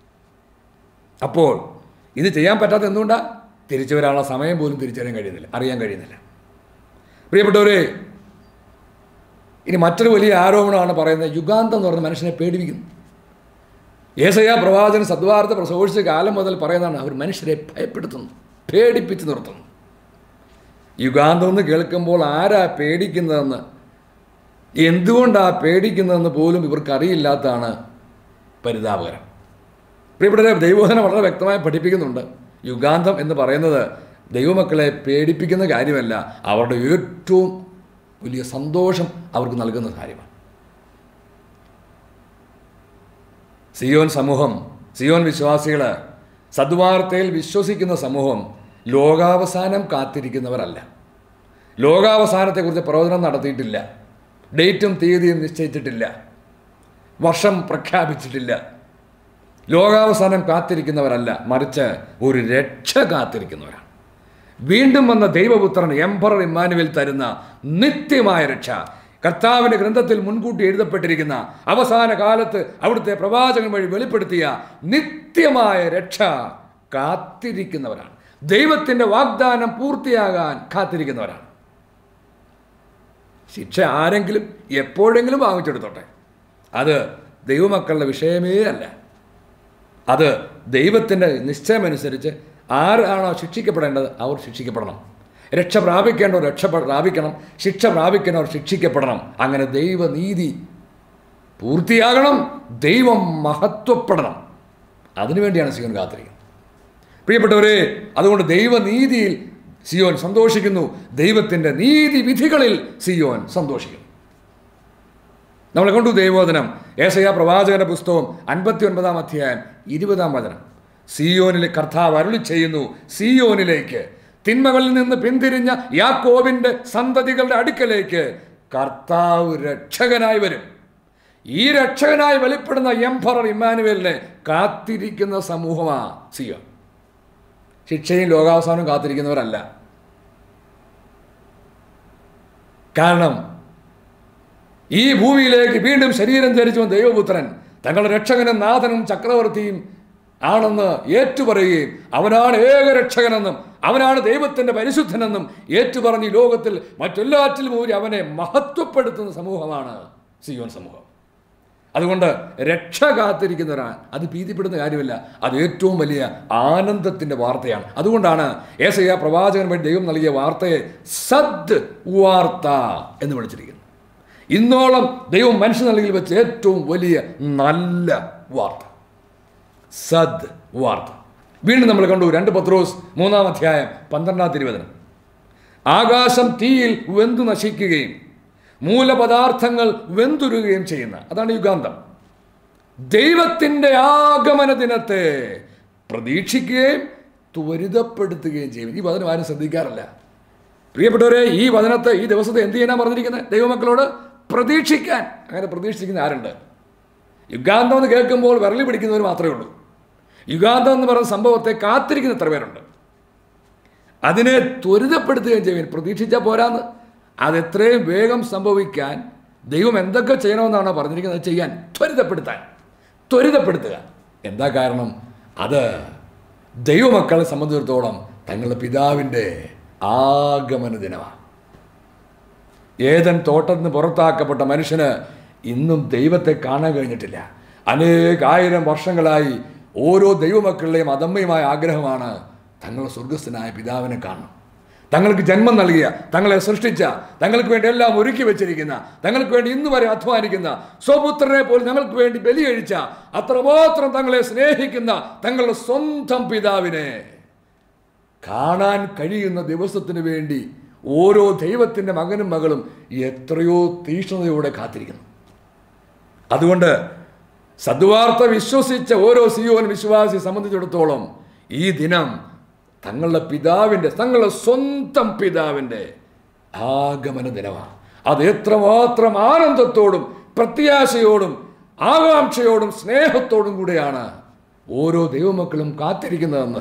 അപ്പോൾ ഇത് ചെയ്യാൻ പറ്റാത്ത എന്തുകൊണ്ടാണ് തിരിച്ചു വരാനുള്ള സമയം പോലും തിരിച്ചറിയാൻ കഴിയുന്നില്ല അറിയാൻ കഴിയുന്നില്ല പ്രിയപ്പെട്ടവരെ ഇനി മറ്റൊരു വലിയ ആരോപണമാണ് പറയുന്നത് യുഗാന്തം എന്ന് പറഞ്ഞ മനുഷ്യനെ പേടിപ്പിക്കുന്നു ഏസയ പ്രവാചകൻ സദ്വാർത്ത പ്രസവിച്ച കാലം മുതൽ പറയുന്നതാണ് അവർ മനുഷ്യരെ ഭയപ്പെടുത്തുന്നു പേടിപ്പിച്ച് നിർത്തുന്നു യുഗാന്തം എന്ന് കേൾക്കുമ്പോൾ ആരാ പേടിക്കുന്നതെന്ന് എന്തുകൊണ്ടാ പേടിക്കുന്നതെന്ന് പോലും ഇവർക്ക് അറിയില്ലാത്തതാണ് പരിതാപകരം പ്രിയപ്പെട്ടവരെ ദൈവോധന വളരെ വ്യക്തമായി പഠിപ്പിക്കുന്നുണ്ട് യുഗാന്തം എന്ന് പറയുന്നത് ദൈവമക്കളെ പേടിപ്പിക്കുന്ന കാര്യമല്ല അവരുടെ ഏറ്റവും വലിയ സന്തോഷം അവർക്ക് നൽകുന്ന കാര്യമാണ് സിയോൻ സമൂഹം സിയോൻ വിശ്വാസികൾ സദ്വാർത്തയിൽ വിശ്വസിക്കുന്ന സമൂഹം ലോകാവസാനം കാത്തിരിക്കുന്നവരല്ല ലോകാവസാനത്തെക്കുറിച്ച് പ്രവചനം നടത്തിയിട്ടില്ല ഡേറ്റും തീയതിയും നിശ്ചയിച്ചിട്ടില്ല വർഷം പ്രഖ്യാപിച്ചിട്ടില്ല ലോകാവസാനം കാത്തിരിക്കുന്നവരല്ല മറിച്ച് ഒരു രക്ഷ കാത്തിരിക്കുന്നവരാണ് വീണ്ടും വന്ന ദൈവപുത്രൻ എംപറർ ഇമ്മാനുവൽ തരുന്ന നിത്യമായ രക്ഷ കർത്താവിൻ്റെ ഗ്രന്ഥത്തിൽ മുൻകൂട്ടി എഴുതപ്പെട്ടിരിക്കുന്ന അവസാന കാലത്ത് അവിടുത്തെ പ്രവാചകൻ വഴി വെളിപ്പെടുത്തിയ നിത്യമായ രക്ഷ കാത്തിരിക്കുന്നവരാണ് ദൈവത്തിൻ്റെ വാഗ്ദാനം പൂർത്തിയാകാൻ കാത്തിരിക്കുന്നവരാണ് ശിക്ഷ ആരെങ്കിലും എപ്പോഴെങ്കിലും വാങ്ങിച്ചെടുത്തോട്ടെ അത് ദൈവമക്കളുടെ വിഷയമേ അല്ല അത് ദൈവത്തിൻ്റെ നിശ്ചയമനുസരിച്ച് ആരാണോ ശിക്ഷിക്കപ്പെടേണ്ടത് അവർ ശിക്ഷിക്കപ്പെടണം രക്ഷ പ്രാപിക്കേണ്ടവർ രക്ഷ പ്രാപിക്കണം ശിക്ഷ പ്രാപിക്കേണ്ടവർ ശിക്ഷിക്കപ്പെടണം അങ്ങനെ ദൈവനീതി പൂർത്തിയാകണം ദൈവം മഹത്വപ്പെടണം അതിനുവേണ്ടിയാണ് സിയോൻ കാത്തിരിക്കുന്നത് പ്രിയപ്പെട്ടവരെ അതുകൊണ്ട് ദൈവനീതിയിൽ സിയോൻ സന്തോഷിക്കുന്നു ദൈവത്തിൻ്റെ നീതി വിധികളിൽ സിയോൻ സന്തോഷിക്കുന്നു നമ്മളെ കൊണ്ടു ദൈവോധനം ഏസയ പ്രവാചകന്റെ പുസ്തകം അൻപത്തി ഒൻപതാം അധ്യായം ഇരുപതാം വചനം സിയോനിലെ കർത്താവ് അരുളി ചെയ്യുന്നു സിയോനിലേക്ക് തിന്മകളിൽ നിന്ന് പിന്തിരിഞ്ഞ യാക്കോവിന്റെ സന്തതികളുടെ അടുക്കലേക്ക് കർത്താവ് രക്ഷകനായി വരും ഈ രക്ഷകനായി വെളിപ്പെടുന്ന എംഫറർ ഇമ്മാനുവേലിനെ കാത്തിരിക്കുന്ന സമൂഹമാ സിയോൻ ശിക്ഷയും ലോകാവസാനവും കാത്തിരിക്കുന്നവരല്ല കാരണം ഈ ഭൂമിയിലേക്ക് വീണ്ടും ശരീരം ധരിച്ചു വന്ന ദൈവപുത്രൻ തങ്ങളുടെ രക്ഷകനും നാഥനും ചക്രവർത്തിയും ആണെന്ന് ഏറ്റുപറയുകയും അവനാണ് ഏക രക്ഷകനെന്നും അവനാണ് ദൈവത്തിൻ്റെ പരിശുദ്ധനെന്നും ഏറ്റുപറഞ്ഞ് ഈ ലോകത്തിൽ മറ്റെല്ലാറ്റിലും ഊരി അവനെ മഹത്വപ്പെടുത്തുന്ന സമൂഹമാണ് സിയോൻ സമൂഹം അതുകൊണ്ട് രക്ഷ കാത്തിരിക്കുന്നവരാണ് അത് ഭീതിപ്പെടുന്ന കാര്യമല്ല അത് ഏറ്റവും വലിയ ആനന്ദത്തിൻ്റെ വാർത്തയാണ് അതുകൊണ്ടാണ് ഏസയ്യ പ്രവാചകൻ വേണ്ടി ദൈവം നൽകിയ വാർത്തയെ സദ് വാർത്ത എന്ന് വിളിച്ചിരിക്കുന്നത് ഇന്നോളം ദൈവം മനുഷ്യ നൽകിയിൽ വെച്ച് ഏറ്റവും വലിയ നല്ല വാർത്ത സദ് വാർത്ത വീണ്ടും നമ്മൾ കണ്ടു രണ്ട് പത്രോസ് മൂന്നാം അധ്യായം പന്ത്രണ്ടാം തിരുവചനം ആകാശം തീയിൽ വെന്തു നശിക്കുകയും മൂലപദാർത്ഥങ്ങൾ വെന്തുരുകയും ചെയ്യുന്ന അതാണ് യുഗാന്തം ദൈവത്തിൻ്റെ ആഗമന ദിനത്തെ പ്രതീക്ഷിക്കുകയും ത്വരിതപ്പെടുത്തുകയും ചെയ്യും ഈ വചനം ആരും ശ്രദ്ധിക്കാറില്ല പ്രിയപ്പെട്ടവരെ ഈ വചനത്തെ ഈ ദിവസത്തെ എന്ത് ചെയ്യാനാണ് പറഞ്ഞിരിക്കുന്നത് ദൈവമക്കളോട് പ്രതീക്ഷിക്കാൻ അങ്ങനെ പ്രതീക്ഷിക്കുന്ന ആരുണ്ട് യുഗാന്തം എന്ന് കേൾക്കുമ്പോൾ വിരളി പിടിക്കുന്നവർ മാത്രമേ ഉള്ളൂ യുഗാന്തം എന്ന് പറയുന്ന സംഭവത്തെ കാത്തിരിക്കുന്ന എത്ര പേരുണ്ട് അതിനെ ത്വരിതപ്പെടുത്തുകയും ചെയ്യും പ്രതീക്ഷിച്ചാൽ പോരാന്ന് അത് എത്രയും വേഗം സംഭവിക്കാൻ ദൈവം എന്തൊക്കെ ചെയ്യണമെന്നാണോ പറഞ്ഞിരിക്കുന്നത് അത് ചെയ്യാൻ ത്വരിതപ്പെടുത്താൻ ത്വരിതപ്പെടുത്തുക എന്താ കാരണം അത് ദൈവമക്കളെ സംബന്ധിച്ചിടത്തോളം തങ്ങളുടെ പിതാവിൻ്റെ ആഗമന ദിനമാണ് ഏതൻ തോട്ടത്തിൽ നിന്ന് പുറത്താക്കപ്പെട്ട മനുഷ്യന് ഇന്നും ദൈവത്തെ കാണാൻ കഴിഞ്ഞിട്ടില്ല അനേകായിരം വർഷങ്ങളായി ഓരോ ദൈവമക്കളുടെയും അദമ്യമായ ആഗ്രഹമാണ് തങ്ങളുടെ സ്വർഗസ്ഥനായ പിതാവിനെ കാണണം തങ്ങൾക്ക് ജന്മം നൽകിയ തങ്ങളെ സൃഷ്ടിച്ച തങ്ങൾക്ക് വേണ്ടി എല്ലാം ഒരുക്കി വെച്ചിരിക്കുന്ന തങ്ങൾക്ക് വേണ്ടി ഇന്ന് വരെ അധ്വാനിക്കുന്ന സ്വപുത്രനെ പോലും ഞങ്ങൾക്ക് വേണ്ടി ബലി കഴിച്ച അത്രമാത്രം തങ്ങളെ സ്നേഹിക്കുന്ന തങ്ങളുടെ സ്വന്തം പിതാവിനെ കാണാൻ കഴിയുന്ന ദിവസത്തിന് വേണ്ടി ഓരോ ദൈവത്തിൻ്റെ മകനും മകളും എത്രയോ തീക്ഷ്ണതയോടെ കാത്തിരിക്കുന്നു അതുകൊണ്ട് സദ്വാർത്ത വിശ്വസിച്ച ഓരോ സിയോൻ വിശ്വാസിയെ സംബന്ധിച്ചിടത്തോളം ഈ ദിനം തങ്ങളുടെ പിതാവിൻ്റെ തങ്ങളുടെ സ്വന്തം പിതാവിൻ്റെ ആഗമന ദിനമാണ് അത് എത്രമാത്രം ആനന്ദത്തോടും പ്രത്യാശയോടും ആകാംക്ഷയോടും സ്നേഹത്തോടും കൂടെയാണ് ഓരോ ദൈവമക്കളും കാത്തിരിക്കുന്നതെന്ന്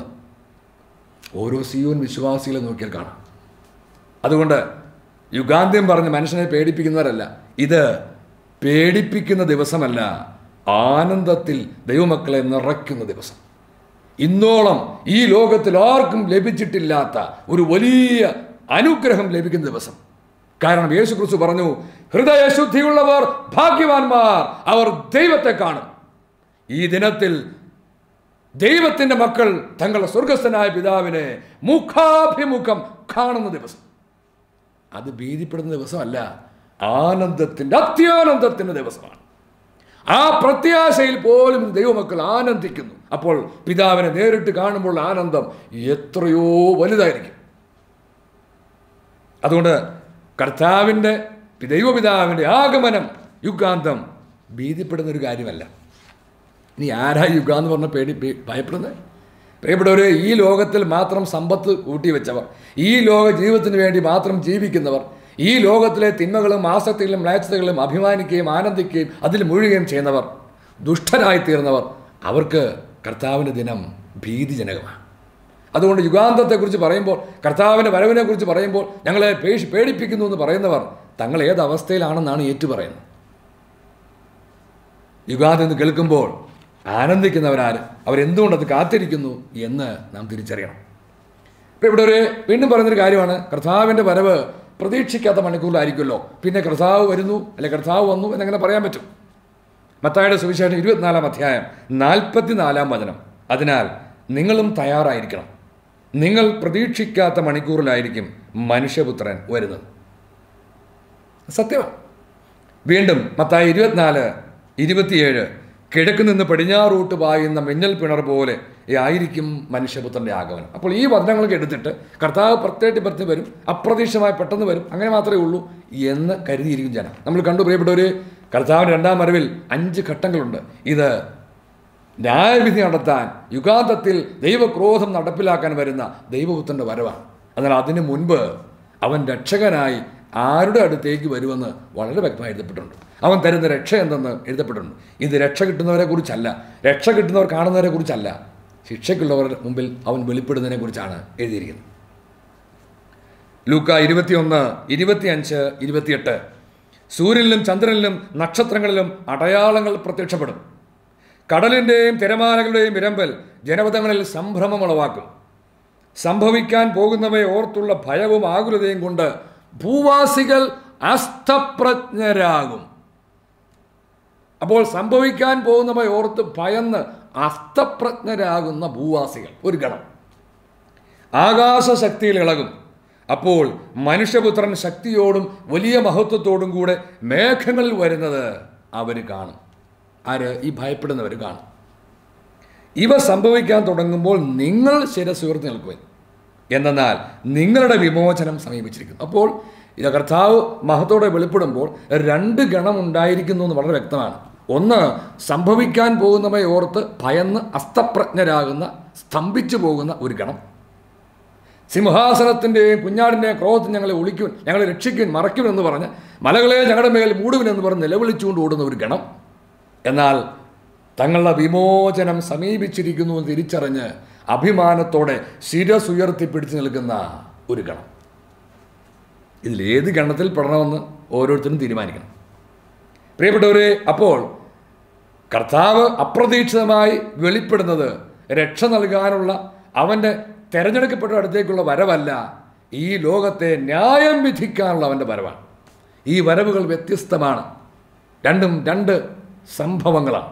ഓരോ സിയോൻ വിശ്വാസികളെ നോക്കിയാൽ കാണാം അതുകൊണ്ട് യുഗാന്ത്യം പറഞ്ഞ് മനുഷ്യനെ പേടിപ്പിക്കുന്നവരല്ല ഇത് പേടിപ്പിക്കുന്ന ദിവസമല്ല ആനന്ദത്തിൽ ദൈവമക്കളെ നിറയ്ക്കുന്ന ദിവസം ഇന്നോളം ഈ ലോകത്തിൽ ആർക്കും ലഭിച്ചിട്ടില്ലാത്ത ഒരു വലിയ അനുഗ്രഹം ലഭിക്കുന്ന ദിവസം കാരണം യേശു ക്രിസ്തു പറഞ്ഞു ഹൃദയശുദ്ധിയുള്ളവർ ഭാഗ്യവാന്മാർ അവർ ദൈവത്തെ കാണും ഈ ദിനത്തിൽ ദൈവത്തിൻ്റെ മക്കൾ തങ്ങളുടെ സ്വർഗസ്ഥനായ പിതാവിനെ മുഖാഭിമുഖം കാണുന്ന ദിവസം അത് ഭീതിപ്പെടുന്ന ദിവസമല്ല ആനന്ദത്തിൻ്റെ അത്യാനന്ദത്തിൻ്റെ ദിവസമാണ് ആ പ്രത്യാശയിൽ പോലും ദൈവമക്കൾ ആനന്ദിക്കുന്നു അപ്പോൾ പിതാവിനെ നേരിട്ട് കാണുമ്പോൾ ആനന്ദം എത്രയോ വലുതായിരിക്കും അതുകൊണ്ട് കർത്താവിൻ്റെ ദൈവപിതാവിൻ്റെ ആഗമനം യുഗാന്തം ഭീതിപ്പെടുന്ന ഒരു കാര്യമല്ല ഇനി ആരാ യുഗം എന്ന് പറഞ്ഞ പേടി പേ- ഭയപ്പെടുന്നത് പ്രിയപ്പെട്ടവരെ ഈ ലോകത്തിൽ മാത്രം സമ്പത്ത് കൂട്ടിവെച്ചവർ ഈ ലോക ജീവിതത്തിന് വേണ്ടി മാത്രം ജീവിക്കുന്നവർ ഈ ലോകത്തിലെ തിന്മകളും ആസക്തികളും മ്ലേച്ഛതകളും അഭിമാനിക്കുകയും ആനന്ദിക്കുകയും അതിൽ മുഴുകുകയും ചെയ്യുന്നവർ ദുഷ്ടരായി തീർന്നവർ അവർക്ക് കർത്താവിൻ്റെ ദിനം ഭീതിജനകമാണ് അതുകൊണ്ട് യുഗാന്തത്തെക്കുറിച്ച് പറയുമ്പോൾ കർത്താവിൻ്റെ വരവിനെക്കുറിച്ച് പറയുമ്പോൾ ഞങ്ങളെ പേശി പേടിപ്പിക്കുന്നു എന്ന് പറയുന്നവർ തങ്ങൾ ഏത് അവസ്ഥയിലാണെന്നാണ് ഏറ്റു പറയുന്നത് യുഗാദ് എന്ന് കേൾക്കുമ്പോൾ ആനന്ദിക്കുന്നവരാര് അവരെന്തുകൊണ്ടത് കാത്തിരിക്കുന്നു എന്ന് നാം തിരിച്ചറിയണം ഇപ്പം ഇവിടെ ഒരു വീണ്ടും പറയുന്നൊരു കാര്യമാണ് കർത്താവിൻ്റെ വരവ് പ്രതീക്ഷിക്കാത്ത മണിക്കൂറിലായിരിക്കുമല്ലോ പിന്നെ കർത്താവ് വരുന്നു അല്ലെ കർത്താവ് വന്നു എന്നങ്ങനെ പറയാൻ പറ്റും മത്തായുടെ സുവിശേഷം ഇരുപത്തിനാലാം അധ്യായം നാൽപ്പത്തിനാലാം വചനം അതിനാൽ നിങ്ങളും തയ്യാറായിരിക്കണം നിങ്ങൾ പ്രതീക്ഷിക്കാത്ത മണിക്കൂറിലായിരിക്കും മനുഷ്യപുത്രൻ വരുന്നത് സത്യമാണ് വീണ്ടും മത്തായി ഇരുപത്തിനാല് ഇരുപത്തിയേഴ് കിഴക്ക് നിന്ന് പടിഞ്ഞാറൂട്ട് പായുന്ന മിന്നൽ പിണർ പോലെ ആയിരിക്കും മനുഷ്യപുത്രൻ്റെ ആഗമനം അപ്പോൾ ഈ വചനങ്ങളൊക്കെ എടുത്തിട്ട് കർത്താവ് പ്രത്യേകിച്ച് പ്രത്യേകം വരും അപ്രതീക്ഷിതമായി പെട്ടെന്ന് വരും അങ്ങനെ മാത്രമേ ഉള്ളൂ എന്ന് കരുതിയിരിക്കും ജനം നമ്മൾ കണ്ടു പ്രിയപ്പെട്ടവര് കർത്താവിൻ്റെ രണ്ടാം വരവിൽ അഞ്ച് ഘട്ടങ്ങളുണ്ട് ഇത് ന്യായവിധി നടത്താൻ യുഗാന്തത്തിൽ ദൈവക്രോധം നടപ്പിലാക്കാൻ വരുന്ന ദൈവപുത്രൻ്റെ വരവാണ് എന്നാൽ അതിനു മുൻപ് അവൻ രക്ഷകനായി ആരുടെ അടുത്തേക്ക് വരുമെന്ന് വളരെ വ്യക്തമായി എഴുതപ്പെട്ടിട്ടുണ്ട് അവൻ തരുന്ന രക്ഷ എന്തെന്ന് എഴുതപ്പെട്ടിട്ടുണ്ട് ഇത് രക്ഷ കിട്ടുന്നവരെ കുറിച്ചല്ല രക്ഷ കിട്ടുന്നവർ കാണുന്നവരെ കുറിച്ചല്ല ശിക്ഷയ്ക്കുള്ളവരുടെ മുമ്പിൽ അവൻ വെളിപ്പെടുന്നതിനെ കുറിച്ചാണ് എഴുതിയിരിക്കുന്നത് ലൂക്ക ഇരുപത്തിയൊന്ന് ഇരുപത്തിയഞ്ച് ഇരുപത്തിയെട്ട് സൂര്യനിലും ചന്ദ്രനിലും നക്ഷത്രങ്ങളിലും അടയാളങ്ങൾ പ്രത്യക്ഷപ്പെടും കടലിൻ്റെയും തിരമാലകളുടെയും ഇരമ്പൽ ജനപദങ്ങളിൽ സംഭ്രമം ഉളവാക്കും സംഭവിക്കാൻ പോകുന്നവയെ ഓർത്തുള്ള ഭയവും ആകുലതയും കൊണ്ട് ഭൂവാസികൾ അസ്തപ്രജ്ഞരാകും അപ്പോൾ സംഭവിക്കാൻ പോകുന്നവയെ ഓർത്ത് ഭയന്ന് അസ്തപ്രജ്ഞരാകുന്ന ഭൂവാസികൾ ഒരു ഗണം ആകാശശക്തിയിൽ ഇളകും അപ്പോൾ മനുഷ്യപുത്രൻ ശക്തിയോടും വലിയ മഹത്വത്തോടും കൂടെ മേഘങ്ങളിൽ വരുന്നത് അവർ കാണും ആര് ഈ ഭയപ്പെടുന്നവർ കാണും ഇവ സംഭവിക്കാൻ തുടങ്ങുമ്പോൾ നിങ്ങൾ ശിരസ് ഉയർത്തി നിൽക്കുവാൻ എന്തെന്നാൽ നിങ്ങളുടെ വിമോചനം സമീപിച്ചിരിക്കുന്നു അപ്പോൾ ഇത് കർത്താവ് മഹത്തോടെ വെളിപ്പെടുമ്പോൾ രണ്ട് ഗണം ഉണ്ടായിരിക്കുന്നു എന്ന് വളരെ വ്യക്തമാണ് ഒന്ന് സംഭവിക്കാൻ പോകുന്നവയെ ഓർത്ത് ഭയന്ന് അസ്തപ്രജ്ഞരാകുന്ന സ്തംഭിച്ചു പോകുന്ന ഒരു ഗണം സിംഹാസനത്തിൻ്റെയും കുഞ്ഞാടിൻ്റെയും ക്രോധത്തിൽ ഞങ്ങളെ ഒളിക്കുവൻ ഞങ്ങളെ രക്ഷിക്കുവൻ മറയ്ക്കുവൻ എന്ന് പറഞ്ഞ് മലകളെ ഞങ്ങളുടെ മേൽ മൂടുവൻ എന്ന് പറഞ്ഞ് നിലവിളിച്ചുകൊണ്ട് ഓടുന്ന ഒരു ഗണം എന്നാൽ തങ്ങളുടെ വിമോചനം സമീപിച്ചിരിക്കുന്നു എന്ന് തിരിച്ചറിഞ്ഞ് അഭിമാനത്തോടെ ശിരസ് ഉയർത്തി പിടിച്ചു നിൽക്കുന്ന ഒരു ഗണം ഇതിലേത് ഗണത്തിൽ പെടണമെന്ന് ഓരോരുത്തരും തീരുമാനിക്കണം പ്രിയപ്പെട്ടവരെ അപ്പോൾ കർത്താവ് അപ്രതീക്ഷിതമായി വെളിപ്പെടുന്നത് രക്ഷ നൽകാനുള്ള അവൻ്റെ തെരഞ്ഞെടുക്കപ്പെട്ട അടുത്തേക്കുള്ള വരവല്ല ഈ ലോകത്തെ ന്യായം വിധിക്കാനുള്ള അവൻ്റെ വരവാണ് ഈ വരവുകൾ വ്യത്യസ്തമാണ് രണ്ടും രണ്ട് സംഭവങ്ങളാണ്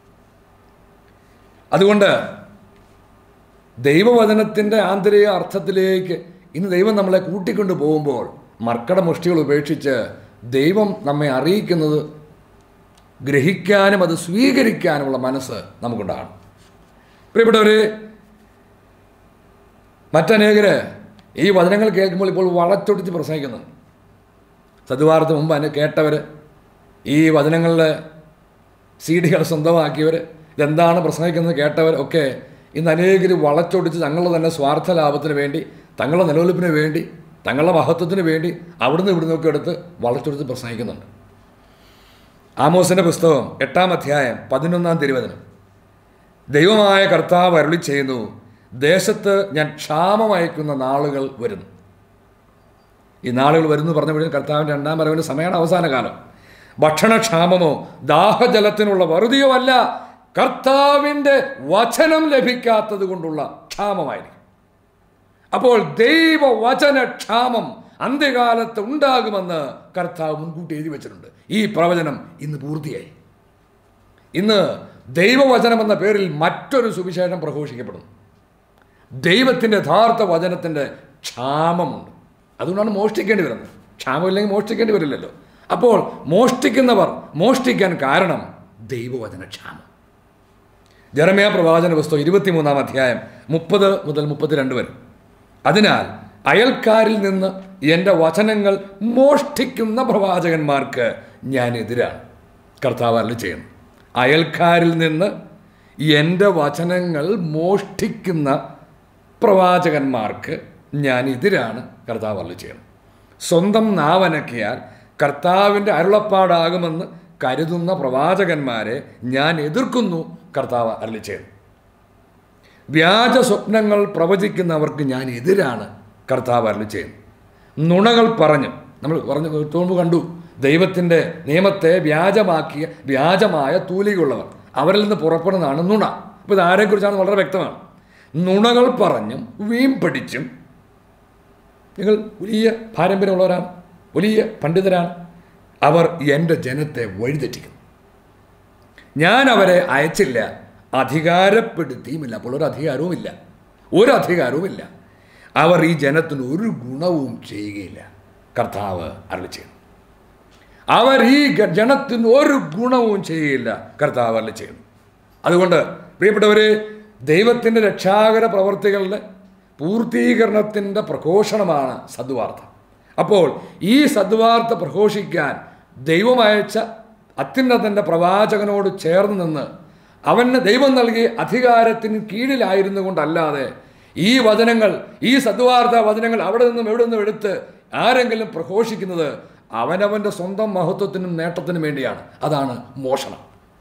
അതുകൊണ്ട് ദൈവവചനത്തിൻ്റെ ആന്തരിക അർത്ഥത്തിലേക്ക് ഇന്ന് ദൈവം നമ്മളെ കൂട്ടിക്കൊണ്ടു പോകുമ്പോൾ മർക്കട മുഷ്ടികൾ ഉപേക്ഷിച്ച് ദൈവം നമ്മെ അറിയിക്കുന്നത് ഗ്രഹിക്കാനും അത് സ്വീകരിക്കാനുമുള്ള മനസ്സ് നമുക്കുണ്ടാകണം പ്രിയപ്പെട്ടവരെ മറ്റനേകര് ഈ വചനങ്ങൾ കേൾക്കുമ്പോൾ ഇപ്പോൾ വളച്ചൊടിച്ച് പ്രസംഗിക്കുന്നുണ്ട് സദ്വാർത്ത മുമ്പ് അതിനെ കേട്ടവർ ഈ വചനങ്ങളിലെ സി ഡികൾ സ്വന്തമാക്കിയവർ ഇതെന്താണ് പ്രസംഗിക്കുന്നത് കേട്ടവർ ഒക്കെ ഇന്ന് അനേകർ വളച്ചൊടിച്ച് തങ്ങളുടെ തന്നെ സ്വാർത്ഥ ലാഭത്തിന് വേണ്ടി തങ്ങളുടെ നിലനിൽപ്പിന് വേണ്ടി തങ്ങളുടെ മഹത്വത്തിന് വേണ്ടി അവിടുന്ന് ഇവിടുന്നൊക്കെ എടുത്ത് വളച്ചൊടിച്ച് പ്രസംഗിക്കുന്നുണ്ട് ആമോസിൻ്റെ പുസ്തകം എട്ടാം അധ്യായം പതിനൊന്നാം തിരുവചനം ദൈവമായ കർത്താവ് അരുളി ചെയ്യുന്നു ദേശത്ത് ഞാൻ ക്ഷാമം അയക്കുന്ന നാളുകൾ വരുന്നു ഈ നാളുകൾ വരുന്നു പറഞ്ഞപ്പോഴും കർത്താവിൻ്റെ രണ്ടാം വരവിൻ്റെ സമയമാണ് അവസാന കാലം ഭക്ഷണക്ഷാമമോ ദാഹജലത്തിനുള്ള വറുതിയോ അല്ല കർത്താവിൻ്റെ വചനം ലഭിക്കാത്തത് കൊണ്ടുള്ള ക്ഷാമമായിരിക്കും അപ്പോൾ ദൈവവചന ക്ഷാമം അന്ത്യകാലത്ത് ഉണ്ടാകുമെന്ന് കർത്താവ് മുൻകൂട്ടി എഴുതി വെച്ചിട്ടുണ്ട് ഈ പ്രവചനം ഇന്ന് പൂർത്തിയായി ഇന്ന് ദൈവവചനം എന്ന പേരിൽ മറ്റൊരു സുവിശേഷം പ്രഘോഷിക്കപ്പെടുന്നു ദൈവത്തിൻ്റെ യഥാർത്ഥ വചനത്തിൻ്റെ ക്ഷാമമുണ്ട് അതുകൊണ്ടാണ് മോഷ്ടിക്കേണ്ടി വരുന്നത് ക്ഷാമമില്ലെങ്കിൽ മോഷ്ടിക്കേണ്ടി വരില്ലല്ലോ അപ്പോൾ മോഷ്ടിക്കുന്നവർ മോഷ്ടിക്കാൻ കാരണം ദൈവവചന ക്ഷാമം ജെറമിയ പ്രവാചന പുസ്തകം ഇരുപത്തിമൂന്നാം അധ്യായം മുപ്പത് മുതൽ മുപ്പത്തിരണ്ട് വരെ അതിനാൽ അയൽക്കാരിൽ നിന്ന് എൻ്റെ വചനങ്ങൾ മോഷ്ടിക്കുന്ന പ്രവാചകന്മാർക്ക് ഞാൻ എതിരാണ് കർത്താവ് അരളി ചെയ്യുന്നു അയൽക്കാരിൽ നിന്ന് എൻ്റെ വചനങ്ങൾ മോഷ്ടിക്കുന്ന പ്രവാചകന്മാർക്ക് ഞാൻ എതിരാണ് കർത്താവ് അരളി ചെയ്യുന്നത് സ്വന്തം നാവനക്കിയാൽ കർത്താവിൻ്റെ അരുളപ്പാടാകുമെന്ന് കരുതുന്ന പ്രവാചകന്മാരെ ഞാൻ എതിർക്കുന്നു കർത്താവ് അരളി ചെയ്യുന്നു വ്യാജ സ്വപ്നങ്ങൾ പ്രവചിക്കുന്നവർക്ക് ഞാൻ എതിരാണ് കർത്താവ് അരളി ചെയ്യുന്നത് നുണകൾ പറഞ്ഞു നമ്മൾ പറഞ്ഞു മുമ്പ് കണ്ടു ദൈവത്തിൻ്റെ നിയമത്തെ വ്യാജമാക്കിയ വ്യാജമായ തൂലികയുള്ളവർ അവരിൽ നിന്ന് പുറപ്പെടുന്നതാണ് നുണ അപ്പോൾ ഇത് ആരെക്കുറിച്ചാണ് വളരെ വ്യക്തമാണ് നുണകൾ പറഞ്ഞും വീം പഠിച്ചും നിങ്ങൾ വലിയ പാരമ്പര്യമുള്ളവരാണ് വലിയ പണ്ഡിതരാണ് അവർ എൻ്റെ ജനത്തെ വഴിതെറ്റിക്കുന്നു ഞാൻ അവരെ അയച്ചില്ല അധികാരപ്പെടുത്തിയുമില്ല അപ്പോൾ ഒരു അധികാരവുമില്ല ഒരു അധികാരവുമില്ല അവർ ഈ ജനത്തിന് ഒരു ഗുണവും ചെയ്യുകയില്ല കർത്താവ് അരളി ചെയ്യുന്നു അവർ ഈ ഗ- ജനത്തിന് ഒരു ഗുണവും ചെയ്യില്ല കർത്താവ് അരളി ചെയ്യുന്നു അതുകൊണ്ട് പ്രിയപ്പെട്ടവരെ ദൈവത്തിൻ്റെ രക്ഷാകര പ്രവർത്തികളുടെ പൂർത്തീകരണത്തിൻ്റെ പ്രഘോഷണമാണ് സദ്വാർത്ത അപ്പോൾ ഈ സദ്വാർത്ത പ്രഘോഷിക്കാൻ ദൈവം അയച്ച അത്യുന്നതൻ്റെ പ്രവാചകനോട് ചേർന്ന് നിന്ന് അവന് ദൈവം നൽകിയ അധികാരത്തിന് കീഴിലായിരുന്നു കൊണ്ടല്ലാതെ ഈ വചനങ്ങൾ ഈ സദ്വാർത്ത വചനങ്ങൾ അവിടെ നിന്നും എവിടെ നിന്നും എടുത്ത് ആരെങ്കിലും പ്രഘോഷിക്കുന്നത് അവനവൻ്റെ സ്വന്തം മഹത്വത്തിനും നേട്ടത്തിനും വേണ്ടിയാണ് അതാണ് മോഷണം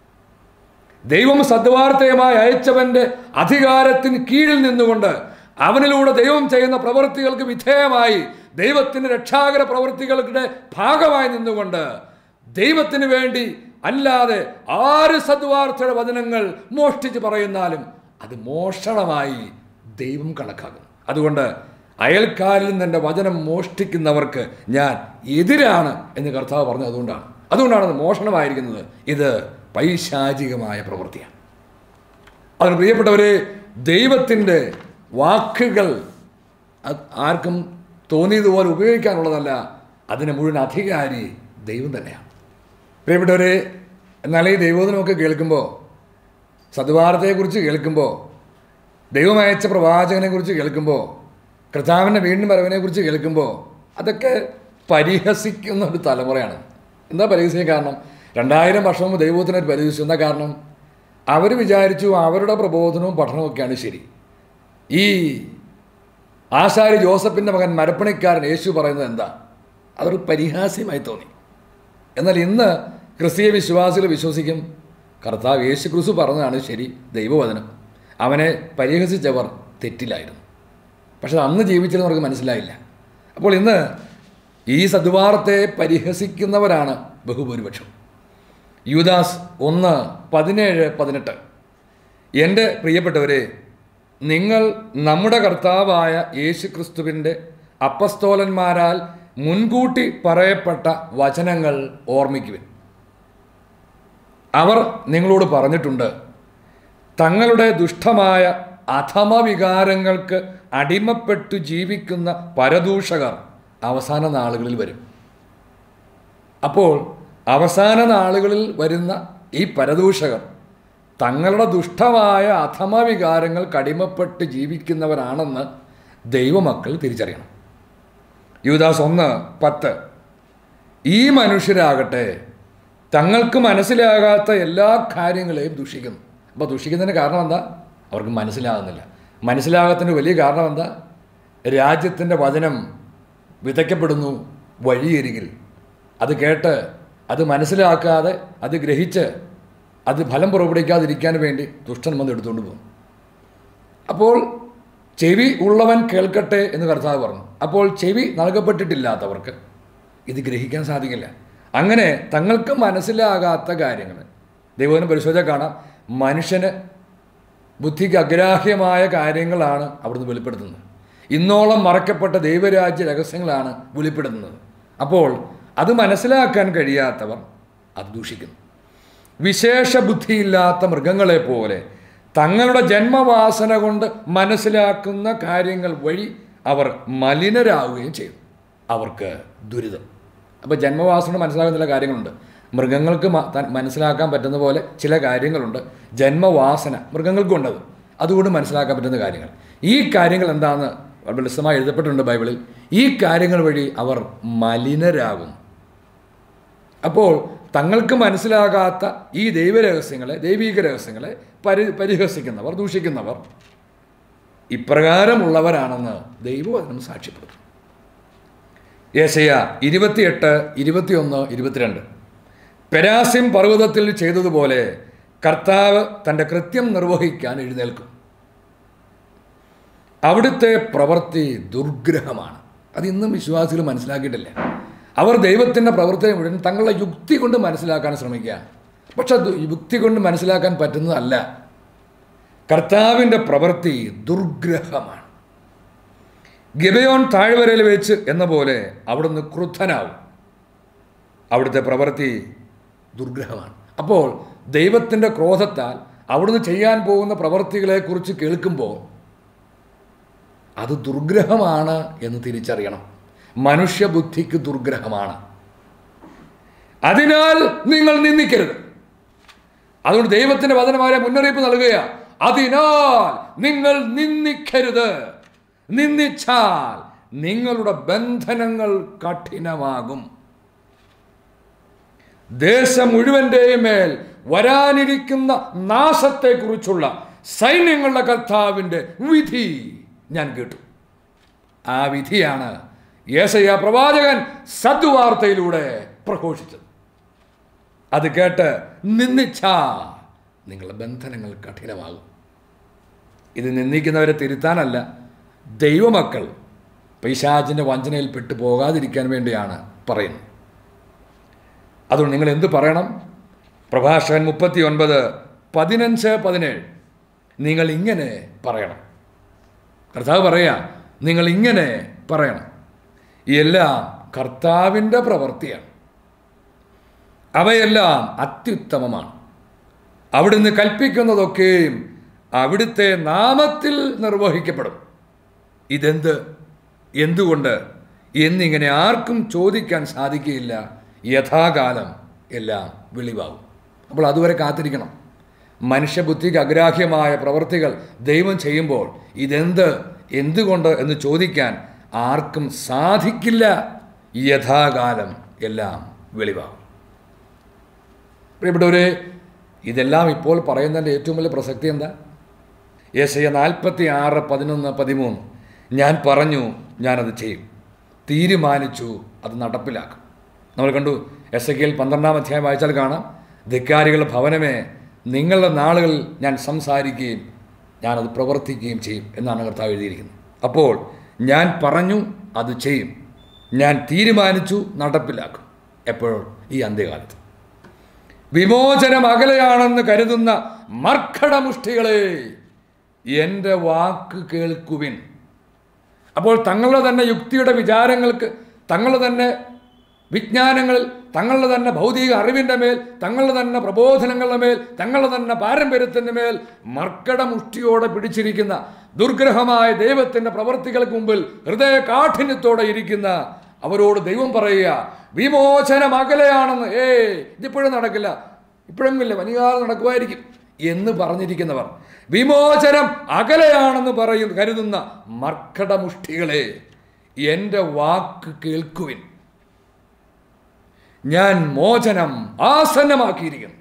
ദൈവം സദ്വാർത്തയുമായി അയച്ചവന്റെ അധികാരത്തിന് കീഴിൽ നിന്നുകൊണ്ട് അവനിലൂടെ ദൈവം ചെയ്യുന്ന പ്രവൃത്തികൾക്ക് വിധേയമായി ദൈവത്തിന്റെ രക്ഷാകര പ്രവൃത്തികളുടെ ഭാഗമായി നിന്നുകൊണ്ട് ദൈവത്തിന് വേണ്ടി അല്ലാതെ ആര് സദ്വാർത്തയുടെ വചനങ്ങൾ മോഷ്ടിച്ച് പറയുന്നാലും അത് മോഷണമായി ദൈവം കണക്കാക്കുന്നു അതുകൊണ്ട് അയൽക്കാരിൽ നിന്ന് എൻ്റെ വചനം മോഷ്ടിക്കുന്നവർക്ക് ഞാൻ എതിരാണ് എന്ന് കർത്താവ് പറഞ്ഞത് അതുകൊണ്ടാണ് അതുകൊണ്ടാണ് അത് മോഷണമായിരിക്കുന്നത് ഇത് പൈശാചികമായ പ്രവൃത്തിയാണ് അതിന് പ്രിയപ്പെട്ടവരെ ദൈവത്തിൻ്റെ വാക്കുകൾ അത് ആർക്കും തോന്നിയതുപോലെ ഉപയോഗിക്കാനുള്ളതല്ല അതിന് മുഴുവൻ അധികാരി ദൈവം തന്നെയാണ് പ്രിയപ്പെട്ടവരെ എന്നാൽ ഈ ദൈവോധനമൊക്കെ കേൾക്കുമ്പോൾ സദ്വാർത്തയെക്കുറിച്ച് കേൾക്കുമ്പോൾ ദൈവം അയച്ച പ്രവാചകനെക്കുറിച്ച് കേൾക്കുമ്പോൾ കർത്താവിൻ്റെ വീണ്ടും വരവിനെക്കുറിച്ച് കേൾക്കുമ്പോൾ അതൊക്കെ പരിഹസിക്കുന്ന ഒരു തലമുറയാണ് എന്താ പരിഹസിക്കാൻ കാരണം രണ്ടായിരം വർഷം മുമ്പ് ദൈവത്തിനെ പരിഹസിച്ചു എന്താ കാരണം അവർ വിചാരിച്ചു അവരുടെ പ്രബോധനവും പഠനവും ഒക്കെയാണ് ശരി ഈ ആശാരി ജോസഫിൻ്റെ മകൻ മരപ്പണിക്കാരൻ യേശു പറയുന്നത് എന്താ അതൊരു പരിഹാസ്യമായി തോന്നി എന്നാൽ ഇന്ന് ക്രിസ്തീയ വിശ്വാസികൾ വിശ്വസിക്കും കർത്താവ് യേശു ക്രിസ്തു പറഞ്ഞതാണ് ശരി ദൈവവചനം അവനെ പരിഹസിച്ചവർ തെറ്റിലായിരുന്നു പക്ഷെ അന്ന് ജീവിച്ചിരുന്നവർക്ക് മനസ്സിലായില്ല അപ്പോൾ ഇന്ന് ഈ സദ്വാർത്തെ പരിഹസിക്കുന്നവരാണ് ബഹുഭൂരിപക്ഷം യുദാസ് ഒന്ന് പതിനേഴ് പതിനെട്ട് എൻ്റെ പ്രിയപ്പെട്ടവരെ നിങ്ങൾ നമ്മുടെ കർത്താവായ യേശു ക്രിസ്തുവിൻ്റെ അപ്പസ്തോലന്മാരാൽ മുൻകൂട്ടി പറയപ്പെട്ട വചനങ്ങൾ ഓർമ്മിക്കുവിൻ അവർ നിങ്ങളോട് പറഞ്ഞിട്ടുണ്ട് തങ്ങളുടെ ദുഷ്ടമായ അധമവികാരങ്ങൾക്ക് അടിമപ്പെട്ടു ജീവിക്കുന്ന പരദൂഷകർ അവസാന നാളുകളിൽ വരും അപ്പോൾ അവസാന നാളുകളിൽ വരുന്ന ഈ പരദൂഷകർ തങ്ങളുടെ ദുഷ്ടമായ അധമവികാരങ്ങൾക്ക് അടിമപ്പെട്ട് ജീവിക്കുന്നവരാണെന്ന് ദൈവമക്കൾ തിരിച്ചറിയണം യുവദാസ് ഒന്ന് പത്ത് ഈ മനുഷ്യരാകട്ടെ തങ്ങൾക്ക് മനസ്സിലാകാത്ത എല്ലാ കാര്യങ്ങളെയും ദുഷിക്കുന്നു അപ്പോൾ ദുഷിക്കുന്നതിന് കാരണം എന്താ അവർക്ക് മനസ്സിലാകുന്നില്ല മനസ്സിലാകാത്തതിന് വലിയ കാരണം എന്താ രാജ്യത്തിൻ്റെ വചനം വിതയ്ക്കപ്പെടുന്നു വഴിയരികിൽ അത് കേട്ട് അത് മനസ്സിലാക്കാതെ അത് ഗ്രഹിച്ച് അത് ഫലം പുറപ്പെടുവിക്കാതിരിക്കാൻ വേണ്ടി ദുഷ്ടൻ വന്ന് എടുത്തുകൊണ്ട് പോകും അപ്പോൾ ചെവി ഉള്ളവൻ കേൾക്കട്ടെ എന്ന് കർത്താവ് പറഞ്ഞു അപ്പോൾ ചെവി നൽകപ്പെട്ടിട്ടില്ലാത്തവർക്ക് ഇത് ഗ്രഹിക്കാൻ സാധിക്കില്ല അങ്ങനെ തങ്ങൾക്ക് മനസ്സിലാകാത്ത കാര്യങ്ങൾ ദൈവത്തിന് പരിശോധിച്ചാൽ കാണാം മനുഷ്യന് ബുദ്ധിക്ക് അഗ്രാഹ്യമായ കാര്യങ്ങളാണ് അവിടുന്ന് വെളിപ്പെടുത്തുന്നത് ഇന്നോളം മറക്കപ്പെട്ട ദൈവരാജ്യ രഹസ്യങ്ങളാണ് വെളിപ്പെടുത്തുന്നത് അപ്പോൾ അത് മനസ്സിലാക്കാൻ കഴിയാത്തവർ അത് ദൂഷിക്കുന്നു വിശേഷ ബുദ്ധിയില്ലാത്ത മൃഗങ്ങളെ പോലെ തങ്ങളുടെ ജന്മവാസന കൊണ്ട് മനസ്സിലാക്കുന്ന കാര്യങ്ങൾ വഴി അവർ മലിനരാകുകയും ചെയ്യും അവർക്ക് ദുരിതം അപ്പോൾ ജന്മവാസന മനസ്സിലാകുന്ന കാര്യങ്ങളുണ്ട് മൃഗങ്ങൾക്ക് മ- ത- മനസ്സിലാക്കാൻ പറ്റുന്ന പോലെ ചില കാര്യങ്ങളുണ്ട് ജന്മവാസന മൃഗങ്ങൾക്കുണ്ടത് അതുകൊണ്ട് മനസ്സിലാക്കാൻ പറ്റുന്ന കാര്യങ്ങൾ ഈ കാര്യങ്ങൾ എന്താണെന്ന് വളരെ ലളിതമായി എഴുതപ്പെട്ടിട്ടുണ്ട് ബൈബിളിൽ ഈ കാര്യങ്ങൾ വഴി അവർ മലിനരാകും അപ്പോൾ തങ്ങൾക്ക് മനസ്സിലാകാത്ത ഈ ദൈവരഹസ്യങ്ങളെ ദൈവീക രഹസ്യങ്ങളെ പരി പരിഹസിക്കുന്നവർ ദൂഷിക്കുന്നവർ ഇപ്രകാരമുള്ളവരാണെന്ന് ദൈവവചനം സാക്ഷ്യപ്പെടുത്തും യേശയ ഇരുപത്തിയെട്ട് ഇരുപത്തിയൊന്ന് ഇരുപത്തിരണ്ട് പെരാസിം പർവ്വതത്തിൽ ചെയ്തതുപോലെ കർത്താവ് തൻ്റെ കൃത്യം നിർവഹിക്കാൻ എഴുന്നേൽക്കും അവിടുത്തെ പ്രവൃത്തി ദുർഗ്രഹമാണ് അത് ഇന്നും വിശ്വാസികൾ മനസ്സിലാക്കിയിട്ടില്ല അവർ ദൈവത്തിൻ്റെ പ്രവൃത്തിയെ മുഴുവൻ തങ്ങളുടെ യുക്തി കൊണ്ട് മനസ്സിലാക്കാൻ ശ്രമിക്കുകയാണ് പക്ഷെ അത് യുക്തി കൊണ്ട് മനസ്സിലാക്കാൻ പറ്റുന്നതല്ല കർത്താവിൻ്റെ പ്രവൃത്തി ദുർഗ്രഹമാണ് ഗിബയോൻ താഴ്വരയിൽ വെച്ച് എന്ന പോലെ അവിടുന്ന് ക്രുദ്ധനാവും അവിടുത്തെ പ്രവൃത്തി ദുർഗ്രഹമാണ് അപ്പോൾ ദൈവത്തിൻ്റെ ക്രോധത്താൽ അവിടുന്ന് ചെയ്യാൻ പോകുന്ന പ്രവൃത്തികളെക്കുറിച്ച് കേൾക്കുമ്പോൾ അത് ദുർഗ്രഹമാണ് എന്ന് തിരിച്ചറിയണം മനുഷ്യബുദ്ധിക്ക് ദുർഗ്രഹമാണ് അതിനാൽ നിങ്ങൾ നിന്ദിക്കരുത് അതുകൊണ്ട് ദൈവത്തിന്റെ വചനമായ മുന്നറിയിപ്പ് നൽകുക അതിനാൽ നിങ്ങൾ നിന്ദിക്കരുത് നിന്ദിച്ചാൽ നിങ്ങളുടെ ബന്ധനങ്ങൾ കഠിനമാകും ദേശം മുഴുവൻ്റെയും മേൽ വരാനിരിക്കുന്ന നാശത്തെക്കുറിച്ചുള്ള സൈന്യങ്ങളുടെ കർത്താവിൻ്റെ വിധി ഞാൻ കേട്ടു ആ വിധിയാണ് യേശയ്യ പ്രവാചകൻ സദ്വാർത്തയിലൂടെ പ്രഘോഷിച്ചത് അത് കേട്ട് നിന്ദിച്ചാ നിങ്ങളുടെ ബന്ധനങ്ങൾ കഠിനമാകും ഇത് നിന്ദിക്കുന്നവരെ തിരുത്താനല്ല ദൈവമക്കൾ പൈശാചിൻ്റെ വഞ്ചനയിൽ പെട്ടു പോകാതിരിക്കാൻ വേണ്ടിയാണ് പറയുന്നത് അതുകൊണ്ട് നിങ്ങൾ എന്ത് പറയണം പ്രഭാഷകൻ മുപ്പത്തി ഒൻപത് പതിനഞ്ച് പതിനേഴ് നിങ്ങൾ ഇങ്ങനെ പറയണം കർത്താവ് പറയാ നിങ്ങൾ ഇങ്ങനെ പറയണം എല്ലാം കർത്താവിൻ്റെ പ്രവൃത്തിയാണ് അവയെല്ലാം അത്യുത്തമമാണ് അവിടുന്ന് കൽപ്പിക്കുന്നതൊക്കെയും അവിടുത്തെ നാമത്തിൽ നിർവഹിക്കപ്പെടും ഇതെന്ത് എന്തുകൊണ്ട് എന്നിങ്ങനെ ആർക്കും ചോദിക്കാൻ സാധിക്കുകയില്ല യഥാകാലം എല്ലാം വെളിവാകും അപ്പോൾ അതുവരെ കാത്തിരിക്കണം മനുഷ്യബുദ്ധിക്ക് അഗ്രാഹ്യമായ പ്രവൃത്തികൾ ദൈവം ചെയ്യുമ്പോൾ ഇതെന്ത് എന്തുകൊണ്ട് എന്ന് ചോദിക്കാൻ ആർക്കും സാധിക്കില്ല യഥാകാലം എല്ലാം വെളിവാകും പ്രിയപ്പെട്ടവരെ ഇതെല്ലാം ഇപ്പോൾ പറയുന്നതിൻ്റെ ഏറ്റവും വലിയ പ്രസക്തി എന്താ യേശയ നാൽപ്പത്തി ആറ് പതിനൊന്ന് പതിമൂന്ന് ഞാൻ പറഞ്ഞു ഞാനത് ചെയ്യും തീരുമാനിച്ചു അത് നടപ്പിലാക്കും നമ്മൾ കണ്ടു എസ് എ കെയിൽ പന്ത്രണ്ടാം അധ്യായം വായിച്ചാൽ കാണാം ധിക്കാരികളുടെ ഭവനമേ നിങ്ങളുടെ നാളുകളിൽ ഞാൻ സംസാരിക്കുകയും ഞാനത് പ്രവർത്തിക്കുകയും ചെയ്യും എന്നാണ് കർത്താവ് എഴുതിയിരിക്കുന്നത് അപ്പോൾ ഞാൻ പറഞ്ഞു അത് ചെയ്യും ഞാൻ തീരുമാനിച്ചു നടപ്പിലാക്കും എപ്പോഴും ഈ അന്ത്യകാലത്ത് വിമോചനം അകലെയാണെന്ന് കരുതുന്ന മർക്കടമുഷ്ടികളെ എൻ്റെ വാക്ക് കേൾക്കുവിൻ അപ്പോൾ തങ്ങളുടെ തന്നെ യുക്തിയുടെ വിചാരങ്ങൾക്ക് തങ്ങളുടെ തന്നെ വിജ്ഞാനങ്ങളിൽ തങ്ങളുടെ തന്നെ ഭൗതിക അറിവിൻ്റെ മേൽ തങ്ങളുടെ തന്നെ പ്രബോധനങ്ങളുടെ മേൽ തങ്ങളുടെ തന്നെ പാരമ്പര്യത്തിൻ്റെ മേൽ മർക്കടമുഷ്ടിയോടെ പിടിച്ചിരിക്കുന്ന ദുർഗ്രഹമായ ദൈവത്തിൻ്റെ പ്രവർത്തികൾക്ക് മുമ്പിൽ ഹൃദയ കാഠിന്യത്തോടെ ഇരിക്കുന്ന അവരോട് ദൈവം പറയുക വിമോചനം അകലെയാണെന്ന് ഏ ഇതിപ്പോഴും നടക്കില്ല ഇപ്പോഴെങ്കില്ല വനികാലം നടക്കുമായിരിക്കും എന്ന് പറഞ്ഞിരിക്കുന്നവർ വിമോചനം അകലെയാണെന്ന് പറയും കരുതുന്ന മർക്കടമുഷ്ടികളെ എൻ്റെ വാക്ക് കേൾക്കുവിൻ ഞാൻ മോചനം ആസന്നമാക്കിയിരിക്കുന്നു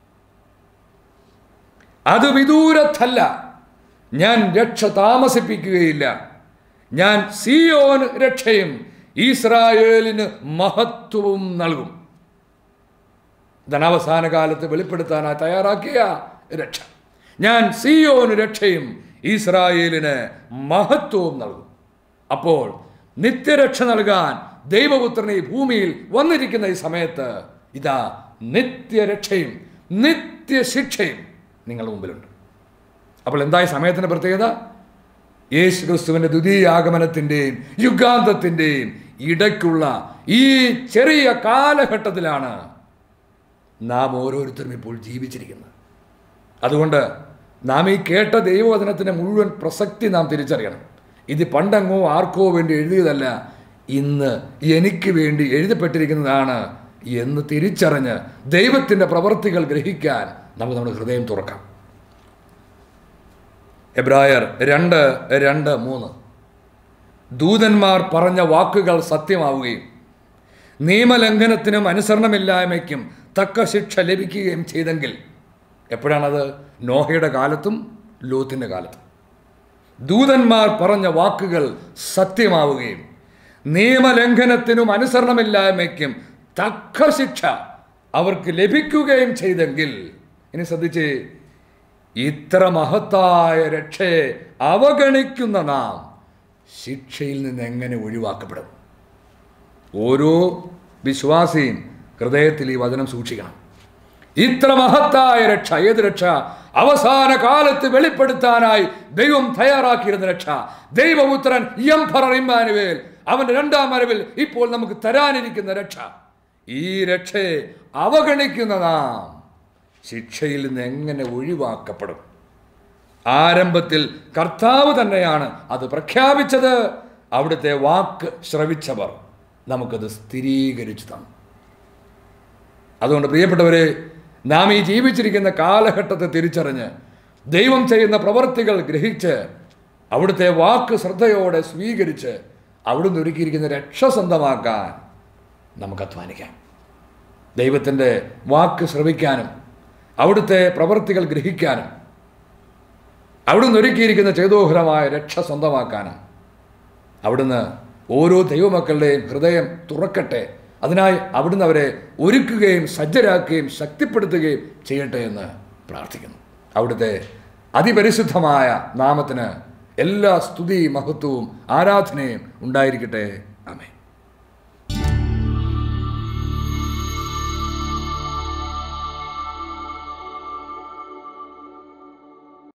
അത് വിദൂരത്തല്ല ഞാൻ രക്ഷ താമസിപ്പിക്കുകയില്ല ഞാൻ സിയോന് രക്ഷയും ഇസ്രായേലിന് മഹത്വവും നൽകും ഇതാണ് അവസാന കാലത്ത് വെളിപ്പെടുത്താനായി തയ്യാറാക്കിയ രക്ഷ ഞാൻ സിയോന് രക്ഷയും ഇസ്രായേലിന് മഹത്വവും നൽകും അപ്പോൾ നിത്യരക്ഷ നൽകാൻ ദൈവപുത്രനെ ഈ ഭൂമിയിൽ വന്നിരിക്കുന്ന ഈ സമയത്ത് ഇതാ നിത്യരക്ഷയും നിത്യശിക്ഷയും നിങ്ങളുടെ മുമ്പിലുണ്ട് അപ്പോൾ എന്തായി സമയത്തിൻ്റെ പ്രത്യേകത യേശു ക്രിസ്തുവിൻ്റെ ദ്വിതീയ ആഗമനത്തിൻ്റെയും യുഗാന്തത്തിൻ്റെയും ഇടയ്ക്കുള്ള ഈ ചെറിയ കാലഘട്ടത്തിലാണ് നാം ഓരോരുത്തരും ഇപ്പോൾ ജീവിച്ചിരിക്കുന്നത് അതുകൊണ്ട് നാം ഈ കേട്ട ദൈവവചനത്തിൻ്റെ മുഴുവൻ പ്രസക്തി നാം തിരിച്ചറിയണം ഇത് പണ്ടങ്ങോ ആർക്കോ വേണ്ടി എഴുതിയതല്ല ഇന്ന് എനിക്ക് വേണ്ടി എഴുതപ്പെട്ടിരിക്കുന്നതാണ് എന്ന് തിരിച്ചറിഞ്ഞ് ദൈവത്തിൻ്റെ പ്രവർത്തികൾ ഗ്രഹിക്കാൻ നമുക്ക് നമ്മുടെ ഹൃദയം തുറക്കാം എബ്രായർ രണ്ട് രണ്ട് മൂന്ന് ദൂതന്മാർ പറഞ്ഞ വാക്കുകൾ സത്യമാവുകയും നിയമലംഘനത്തിനും അനുസരണമില്ലായ്മയ്ക്കും തക്ക ശിക്ഷ ലഭിക്കുകയും ചെയ്തെങ്കിൽ എപ്പോഴാണത് നോഹയുടെ കാലത്തും ലോത്തിൻ്റെ കാലത്തും ദൂതന്മാർ പറഞ്ഞ വാക്കുകൾ സത്യമാവുകയും നിയമലംഘനത്തിനും അനുസരണമില്ലായ്മയ്ക്കും തക്ക ശിക്ഷ അവർക്ക് ലഭിക്കുകയും ചെയ്തെങ്കിൽ ഇനി ശ്രദ്ധിച്ച് ഇത്ര മഹത്തായ രക്ഷയെ അവഗണിക്കുന്ന നാം ശിക്ഷയിൽ നിന്ന് എങ്ങനെ ഒഴിവാക്കപ്പെടും ഓരോ വിശ്വാസിയും ഹൃദയത്തിൽ ഈ വചനം സൂക്ഷിക്കണം ഇത്ര മഹത്തായ രക്ഷ ഏത് രക്ഷ അവസാന കാലത്ത് വെളിപ്പെടുത്താനായി ദൈവം തയ്യാറാക്കിയിരുന്ന രക്ഷ ദൈവപുത്രൻ എംഫറർ ഇമ്മാനുവേൽ അവന്റെ രണ്ടാം വരവിൽ ഇപ്പോൾ നമുക്ക് തരാനിരിക്കുന്ന രക്ഷ ഈ രക്ഷയെ അവഗണിക്കുന്ന നാം ശിക്ഷയിൽ നിന്ന് എങ്ങനെ ഒഴിവാക്കപ്പെടും ആരംഭത്തിൽ കർത്താവ് തന്നെയാണ് അത് പ്രഖ്യാപിച്ചത് അവിടുത്തെ വാക്ക് ശ്രവിച്ചവർ നമുക്കത് സ്ഥിരീകരിച്ചു തന്നു അതുകൊണ്ട് പ്രിയപ്പെട്ടവരെ നാം ഈ ജീവിച്ചിരിക്കുന്ന കാലഘട്ടത്തെ തിരിച്ചറിഞ്ഞ് ദൈവം ചെയ്യുന്ന പ്രവർത്തികൾ ഗ്രഹിച്ച് അവിടുത്തെ വാക്ക് ശ്രദ്ധയോടെ സ്വീകരിച്ച് അവിടുന്ന് ഒരുക്കിയിരിക്കുന്ന രക്ഷ സ്വന്തമാക്കാൻ നമുക്ക് അധ്വാനിക്കാം ദൈവത്തിൻ്റെ വാക്ക് ശ്രവിക്കാനും അവിടുത്തെ പ്രവർത്തികൾ ഗ്രഹിക്കാനും അവിടുന്ന് ഒരുക്കിയിരിക്കുന്ന ചേതോഹരമായ രക്ഷ സ്വന്തമാക്കാനും അവിടുന്ന് ഓരോ ദൈവമക്കളുടെയും ഹൃദയം തുറക്കട്ടെ അതിനായി അവിടുന്ന് അവരെ ഒരുക്കുകയും സജ്ജരാക്കുകയും ശക്തിപ്പെടുത്തുകയും ചെയ്യട്ടെ എന്ന് പ്രാർത്ഥിക്കുന്നു അവിടുത്തെ അതിപരിശുദ്ധമായ നാമത്തിന് എല്ലാ സ്തുതിയും മഹത്വവും ആരാധനയും ഉണ്ടായിരിക്കട്ടെ ആമേ